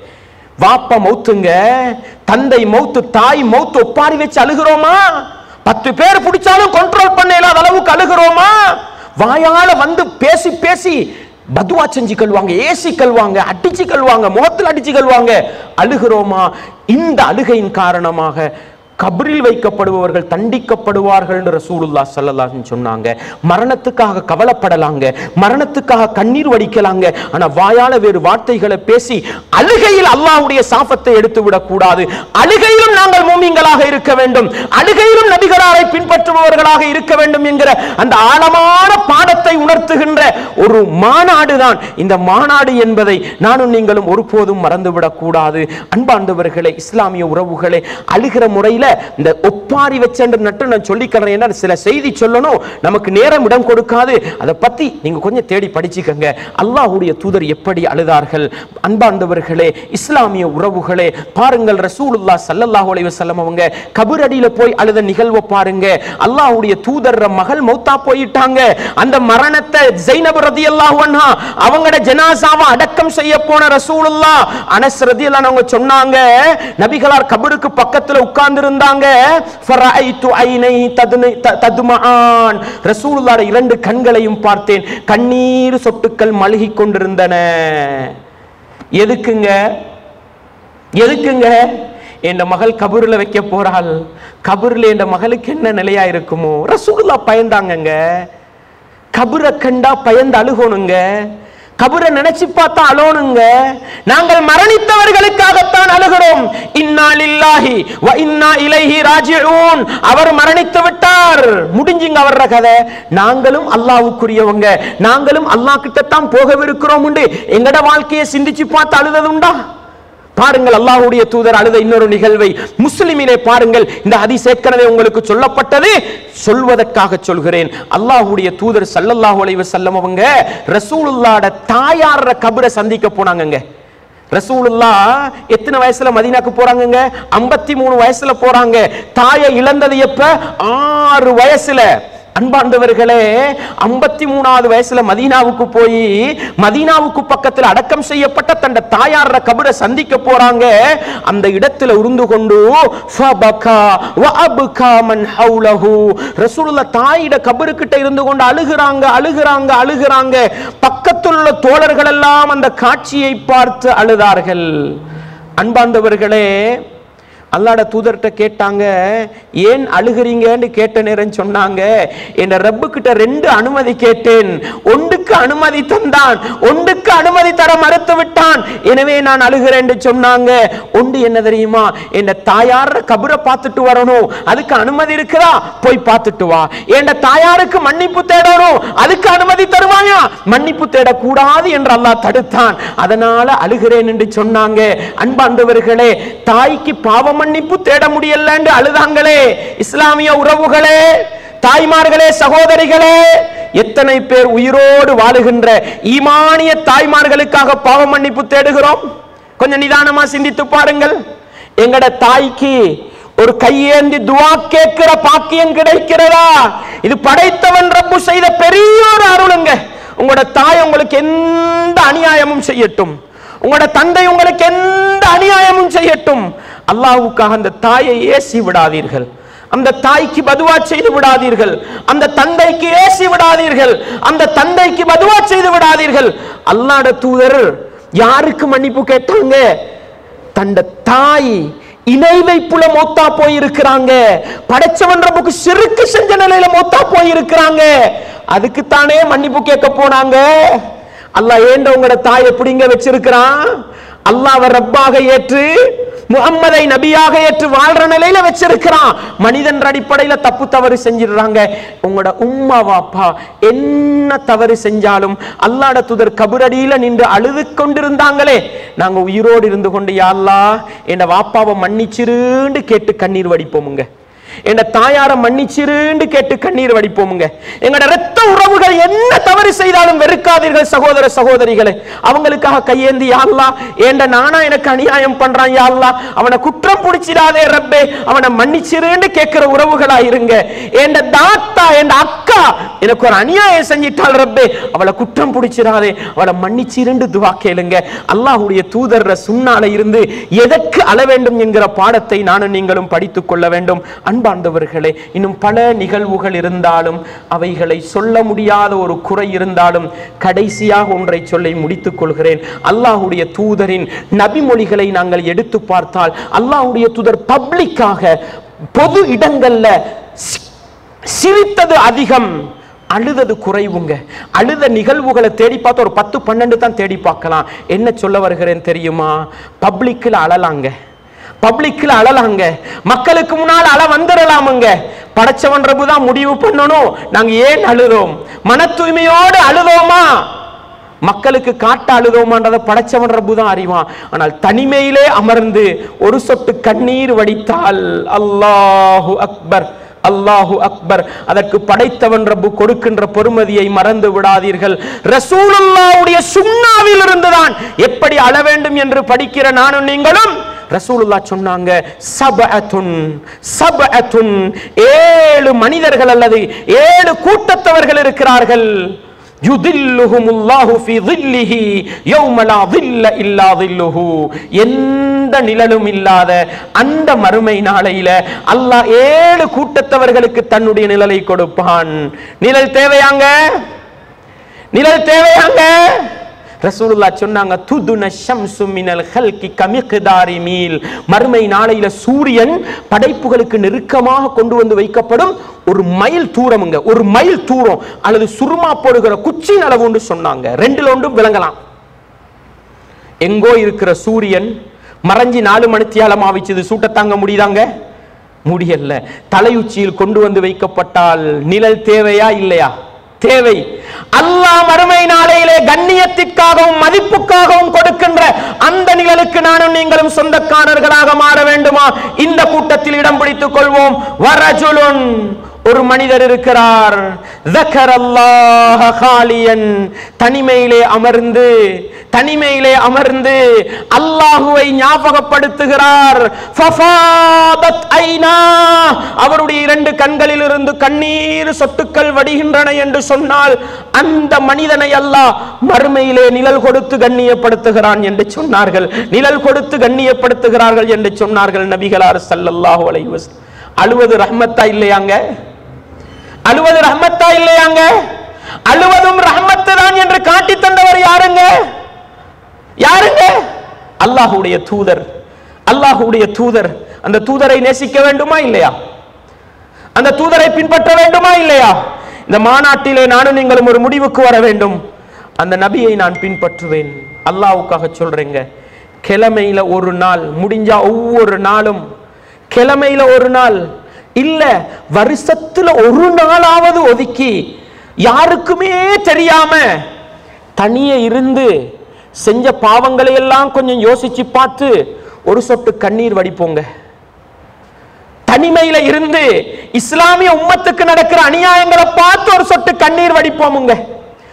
வாப்ப மௌத்துங்க தந்தை மௌத்து தாய் மௌத்து ஒப்பாரி வச்சு அழுகிறோமா பத்து பேர் பிடிச்சாலும் கண்ட்ரோல் பண்ண இல்லாத அளவுக்கு அழுகிறோமா வாயால வந்து பேசி பேசி பதுவா செஞ்சு கழுவாங்க ஏசி கழுவாங்க அடிச்சு கழுவாங்க முகத்தில் அடிச்சு கழுவாங்க அழுகிறோமா இந்த அழுகையின் காரணமாக கபரில் வைக்கப்படுபவர்கள் தண்டிக்கப்படுவார்கள் ரசூலுல்லா ஸல்லல்லாஹு சொன்னாங்க மரணத்துக்காக கவலைப்படலாங்க மரணத்துக்காக கண்ணீர் வடிக்கலாங்க ஆனா வாயால வேறு வார்த்தைகளை பேசி அழுகையில் அல்லாஹ்வுடைய சாபத்தை எடுத்து விடக்கூடாது அழுகையிலும் நாங்கள் மூமிங்களாக இருக்க வேண்டும் அழுகையிலும் நபிகளாரை பின்பற்றுபவர்களாக இருக்க வேண்டும் என்கிற அந்த ஆழமான பாடத்தை உணர்த்துகின்ற ஒரு மாநாடு தான் இந்த மாநாடு என்பதை நானும் நீங்களும் ஒருபோதும் மறந்துவிடக் கூடாது அன்பாண்டவர்களே இஸ்லாமிய உறவுகளே அழுகிற முறையில இந்த ஒப்பாரி வச்சென்று நட்டு நான் சொல்லிக்கிறேன் ஏன்னா சில செய்தி சொல்லணும் நமக்கு நேரம் இடம் கொடுக்காது அதை பத்தி நீங்க கொஞ்சம் தேடி படிச்சுக்கங்க அல்லாஹ்வுடைய தூதர் எப்படி அழுதார்கள் அன்பாண்டவர்களே இஸ்லாமிய உறவுகளே பாருங்கள் ரசூலுல்லாஹ் ஸல்லல்லாஹு அலைஹி வஸல்லம் அவங்க கபரடியில போய் அழுத நிகழ்வை பாருங்க அல்லாஹ்வுடைய தூதர் மகள் மௌத்தா போயிட்டாங்க அந்த மரணத்தை ஜைனப் ரதியல்லாஹு அன்ஹா அவங்களோட ஜனாசாவை அடக்கம் செய்ய போன ரசூலுல்லாஹ் அனஸ் ரதியல்லாஹு அவங்க சொன்னாங்க நபிகளார் கபருக்கு பக்கத்துல உட்கார்ந்து இருந்தாங்க ஃபரஐது ஐனை ததுனை த- ததுமஆன் ரசூலுல்லாஹ் இரண்டு கண்களையும் பார்த்தேன் கண்ணீர் சொட்டுக்கள் மழுகிக் கொண்டிருந்தன எதுக்குங்க எதுக்குங்க என் மகள் கபூர்ல வைக்க போறாள் கபூர்ல என் மகளுக்கு என்ன நிலையா இருக்குமோ ரசூலுல்லா பயந்தாங்கங்க கபரை கண்டா பயந்து அழுகணுங்க கபரை நினைச்சு பார்த்தா அழணுங்க நாங்கள் மரணித்தவர்களுக்காகத்தான் அழுகிறோம் இன்னா லில்லாஹி வ இன்னா இலைஹி ராஜிஊன் அவர் மரணித்து விட்டார் முடிஞ்சுங்க அவர கதை நாங்களும் அல்லாஹ்வுக்குரியவங்க நாங்களும் அல்லாஹ் கிட்ட தான் போகவிருக்கிறோம் உண்டு எங்கட வாழ்க்கையை சிந்திச்சு பார்த்து அழுததுண்டா பாருங்கள் அல்லாஹ்வுடைய தூதர் அழுத இன்னொரு நிகழ்வை முஸ்லிமிலே பாருங்கள் இந்த ஹதீஸ் ஏற்கனவே உங்களுக்கு சொல்லப்பட்டது சொல்வதற்காக சொல்கிறேன் அல்லாஹ்வுடைய தூதர் ஸல்லல்லாஹு அலைஹி வஸல்லம் அவங்க ரசூலுல்லாஹ்ட தாயார கபரை சந்திக்க போனாங்கங்க ரசூலுல்லா எத்தனை வயசுல மதீனாக்கு போறாங்கங்க 53 மூணு வயசுல போறாங்க தாயை இழந்தது எப்ப ஆறு வயசுல அன்பாண்டவர்களே ஐம்பத்தி மூணாவது வயசுல மதீனாவுக்கு போய் மதீனாவுக்கு பக்கத்தில் அடக்கம் செய்யப்பட்ட தன் தாயார கபரை சந்திக்க போறாங்க அந்த இடத்துல உருந்து கொண்டு ஃபபகா வஅப்கா மன் ஹவுலஹு ரசூலுல்லாஹ் தாயிட கபருக்கிட்ட இருந்து கொண்டு அழுகுறாங்க அழுகுறாங்க அழுகுறாங்க பக்கத்தில் உள்ள தோழர்கள் எல்லாம் அந்த காட்சியை பார்த்து அழுதார்கள் அன்பாண்டவர்களே அல்லாட தூதர்கிட்ட கேட்டாங்க ஏன் அழுகிறீங்கன்னு கேட்ட நேரம் சொன்னாங்க என் ரப்பு கிட்ட ரெண்டு அனுமதி கேட்டேன் ஒன்றுக்கு அனுமதி தந்தான் ஒன்றுக்கு அனுமதி தர மறுத்து விட்டான் எனவே நான் அழுகிறேன்னு சொன்னாங்க ஒன்று என்ன தெரியுமா என் தாயார் கபரை பார்த்துட்டு வரணும் அதுக்கு அனுமதி இருக்குதா போய் பார்த்துட்டு வா என் தாயாருக்கு மன்னிப்பு தேடணும் அதுக்கு அனுமதி தருவாயா மன்னிப்பு தேடக்கூடாது என்று அல்லாஹ் தடுத்தான் அதனால அழுகிறேன் என்று சொன்னாங்க அன்பாண்டவர்களே தாய்க்கு பாவ மன்னிப்பு தேட முடியல என்று அழுதாங்களே இஸ்லாமிய உறவுகளே தாய்மார்களே சகோதரிகளே எத்தனை பேர் உயிரோடு வாழுகின்ற ஈமானிய தாய்மார்களுக்காக பாவ மன்னிப்பு தேடுகிறோம் கொஞ்சம் நிதானமா சிந்தித்து பாருங்கள் எங்கட தாய்க்கு ஒரு கையேந்தி துவா கேட்கிற பாக்கியம் கிடைக்கிறதா இது படைத்தவன் ரப்பு செய்த பெரிய ஒரு அருளுங்க உங்களோட தாய் உங்களுக்கு எந்த அநியாயமும் செய்யட்டும் உங்களோட தந்தை உங்களுக்கு எந்த அநியாயமும் செய்யட்டும் அல்லாஹ்வுக்காக அந்த தாயை ஏசி விடாதீர்கள் அந்த தாய்க்கு பதுவா செய்து விடாதீர்கள் அந்த தந்தைக்கு ஏசி விடாதீர்கள் அந்த தந்தைக்கு பதுவா செய்து விடாதீர்கள் அல்லாஹ்ட தூதர் யாருக்கு மன்னிப்பு கேட்டாங்க தண்ட தாய் இணை வைப்புல மோத்தா போயிருக்கிறாங்க படைச்சவன் ரப்புக்கு சிறுக்கு செஞ்ச நிலையில மோத்தா போயிருக்கிறாங்க அதுக்கு தானே மன்னிப்பு கேட்க போனாங்க அல்லாஹ் ஏண்ட உங்களோட தாய் எப்படிங்க வச்சிருக்கிறான் அல்லாஹ் ரப்பாக ஏற்று முகம்மதை நபியாக ஏற்று வாழ்ற நிலையில வச்சிருக்கிறான் மனிதன் அடிப்படையில தப்பு தவறு செஞ்சிடுறாங்க உங்களோட உம்மா வாப்பா என்ன தவறு செஞ்சாலும் அல்லாட தூதர் கபரடியில நின்று அழுது கொண்டிருந்தாங்களே நாங்க உயிரோடு இருந்து கொண்டு யா அல்லாஹ் என் வாப்பாவை மன்னிச்சிருன்னு கேட்டு கண்ணீர் வடிப்போமுங்க என் தாயார மன்னிச்சிருன்னு கேட்டு கண்ணீர் வடிப்போமுங்க எங்களோட ரத்த உறவுகள் என்ன தவறு செய்தாலும் வெறுக்காதீர்கள் சகோதர சகோதரிகளே அவங்களுக்காக கையேந்தி யாழ்லா ஏண்ட நானா எனக்கு அநியாயம் பண்றான் யாழ்லா அவனை குற்றம் பிடிச்சிடாதே ரப்பே அவனை மன்னிச்சிருன்னு கேட்கிற உறவுகளா இருங்க ஏண்ட தாத்தா என் அக்கா எனக்கு ஒரு அநியாயம் செஞ்சிட்டாள் ரப்பே அவளை குற்றம் பிடிச்சிடாதே அவளை மன்னிச்சிருண்டு துவா கேளுங்க அல்லாஹ்வுடைய தூதர் சுண்ணால இருந்து எதற்கு அள வேண்டும் என்கிற பாடத்தை நானும் நீங்களும் படித்துக் கொள்ள வேண்டும் அன்பார்ந்தவர்களே இன்னும் பல நிகழ்வுகள் இருந்தாலும் அவைகளை சொல்ல முடியாத ஒரு குறை இருந்தாலும் கடைசியாக ஒன்றை சொல்லி முடித்துக் கொள்கிறேன் அல்லாஹ்வுடைய தூதரின் நபிமொழிகளை நாங்கள் எடுத்து பார்த்தால் அல்லாஹ்வுடைய தூதர் பப்ளிக்காக பொது இடங்கள்ல சி- சிரித்தது அதிகம் அழுதது குறைவுங்க அழுத நிகழ்வுகளை தேடி பார்த்து ஒரு பத்து பன்னெண்டு தான் தேடி பார்க்கலாம் என்ன சொல்ல வருகிறேன் தெரியுமா பப்ளிக்கில் அழலாங்க பப்ளிக்கில் அழலாங்க மக்களுக்கு முன்னால் அழ வந்துடலாமுங்க படைச்சவன் ரபு தான் முடிவு பண்ணணும் நாங்க ஏன் அழுதோம் மன தூய்மையோடு அழுதோமா மக்களுக்கு காட்ட அழுதோமான்றதை படைச்சவன் ரப்பு தான் அறிவான் ஆனால் தனிமையிலே அமர்ந்து ஒரு சொட்டு கண்ணீர் வடித்தால் அல்லாஹு அக்பர் அல்லாஹு அக்பர் அதற்கு படைத்தவன் ரப்பு கொடுக்கின்ற பொறுமதியை மறந்து விடாதீர்கள் ரசூலுல்லாவுடைய சுண்ணாவில் இருந்துதான் எப்படி அழ வேண்டும் என்று படிக்கிற நானும் நீங்களும் ரசூலுல்லா சொன்னாங்க சபஅத்துன் சபஅத்துன் ஏழு மனிதர்கள் அல்லது ஏழு கூட்டத்தவர்கள் இருக்கிறார்கள் யுதில்லுஹுமுல்லாஹு ஃபீ ظில்லிஹி யௌம லா ظில்ல இல்லா ظில்லுஹு எந்த நிழலும் இல்லாத அந்த மறுமை நாளையில அல்லாஹ் ஏழு கூட்டத்தவர்களுக்கு தன்னுடைய நிழலை கொடுப்பான் நிழல் தேவையாங்க நிழல் தேவையாங்க ரசூலுல்லாஹ் சொன்னாங்க துதுன ஷம்சு மினல் ஹல்கி கமிக்தாரி மீல் மறுமை நாளையில சூரியன் படைப்புகளுக்கு நெருக்கமாக கொண்டு வந்து வைக்கப்படும் ஒரு மைல் தூரமுங்க ஒரு மைல் தூரம் அல்லது சுருமா போடுகிற குச்சியின் அளவுன்னு சொன்னாங்க ரெண்டுல ஒன்றும் விளங்கலாம் எங்கோ இருக்கிற சூரியன் மறைஞ்சி நாலு மணித்தியாலம் ஆவிச்சது சூட்ட தாங்க முடியுதாங்க முடியல தலையுச்சியில் கொண்டு வந்து வைக்கப்பட்டால் நிழல் தேவையா இல்லையா தேவை அல்லாஹ் மறுமை நாளையிலே கண்ணியத்திற்காகவும் மதிப்புக்காகவும் கொடுக்கின்ற அந்த நிழலுக்கு நானும் நீங்களும் சொந்தக்காரர்களாக மாற வேண்டுமா இந்த கூட்டத்தில் இடம் பிடித்துக் கொள்வோம் வரஜுலுன் ஒரு மனிதர் இருக்கிறார் ذكرالله خاليا தனிமையிலே அமர்ந்து தனிமையிலே அமர்ந்து அல்லாஹுவை ஞாபகப்படுத்துகிறார் ஃபஃபாதத் ஐனா அவருடைய இரண்டு கண்களில் இருந்து கண்ணீர் சொட்டுக்கள் வடிகின்றன என்று சொன்னால் அந்த மனிதனை அல்லாஹ் மறுமையிலே நிழல் கொடுத்து கண்ணியப்படுத்துகிறான் என்று சொன்னார்கள் நிழல் கொடுத்து கண்ணியப்படுத்துகிறார்கள் என்று சொன்னார்கள் நபிகளார் ஸல்லல்லாஹு அலைஹி வஸல்லம் அழுவது ரஹ்மத்தா இல்லையாங்க அழுவது ரஹ்மத்தா இல்லையாங்க அழுவதும் ரஹ்மத்து தான் என்று காட்டி தந்தவர் யாருங்க யாருங்க அல்லாஹ்வுடைய தூதர் அல்லாஹ்வுடைய தூதர் அந்த தூதரை நேசிக்க வேண்டுமா இல்லையா அந்த தூதரை பின்பற்ற வேண்டுமா இல்லையா இந்த மாநாட்டிலே நானும் நீங்களும் ஒரு முடிவுக்கு வர வேண்டும் அந்த நபியை நான் பின்பற்றுவேன் அல்லாஹ்வுக்காக சொல்றேங்க கிழமையில ஒரு நாள் முடிஞ்சா ஒவ்வொரு நாளும் கிழமையில ஒரு நாள் இல்ல வருஷத்துல ஒரு நாளாவது ஒதுக்கி யாருக்குமே தெரியாம தனியே இருந்து செஞ்ச பாவங்களை எல்லாம் கொஞ்சம் யோசிச்சு பார்த்து ஒரு சொட்டு கண்ணீர் வடிப்போங்க தனிமையில இருந்து இஸ்லாமிய உம்மத்துக்கு நடக்கிற அநியாயங்களை பார்த்து ஒரு சொட்டு கண்ணீர் வடிப்போமுங்க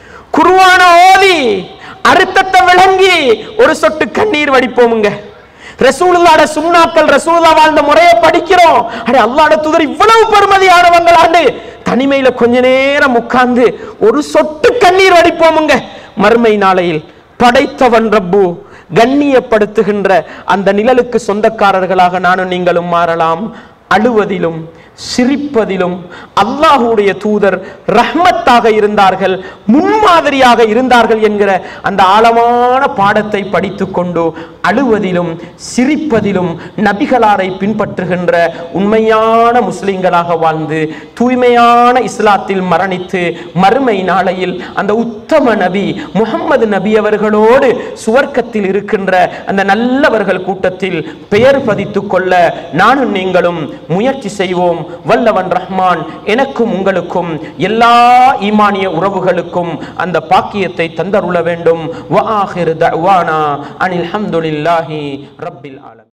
குருவான ஓதி அர்த்தத்தை விளங்கி ஒரு சொட்டு கண்ணீர் வடிப்போமுங்க ரசூலுல்லாட சுண்ணாக்கள் ரசூலுல்லா வாழ்ந்த முறையை படிக்கிறோம் அடே அல்லாஹ்ட தூதர் இவ்வளவு பெருமதியானவங்களாண்டு தனிமையில கொஞ்ச நேரம் உட்கார்ந்து ஒரு சொட்டு கண்ணீர் வடிப்போமுங்க மறுமை நாளையில் படைத்தவன் ரப்பு கண்ணியப்படுத்துகின்ற அந்த நிழலுக்கு சொந்தக்காரர்களாக நானும் நீங்களும் மாறலாம் அழுவதிலும் சிரிப்பதிலும் அல்லாஹுடைய தூதர் ரஹ்மத்தாக இருந்தார்கள் முன்மாதிரியாக இருந்தார்கள் என்கிற அந்த ஆழமான பாடத்தை படித்துக் கொண்டு அழுவதிலும் சிரிப்பதிலும் நபிகளாரை பின்பற்றுகின்ற உண்மையான முஸ்லிம்களாக வாழ்ந்து தூய்மையான இஸ்லாத்தில் மரணித்து மறுமை நாளையில் அந்த உத்தம நபி முகம்மது நபி அவர்களோடு சுவர்க்கத்தில் இருக்கின்ற அந்த நல்லவர்கள் கூட்டத்தில் பெயர் பதித்துக் கொள்ள நானும் நீங்களும் முயற்சி செய்வோம் வல்லவன் ரஹ்மான் எனக்கும் உங்களுக்கும் எல்லா ஈமானிய உறவுகளுக்கும் அந்த பாக்கியத்தை தந்தருள வேண்டும் வ ஆஹிரு தஅவானா அனில் ஹம்துலில்லாஹி ரப்பில் ஆலமீன்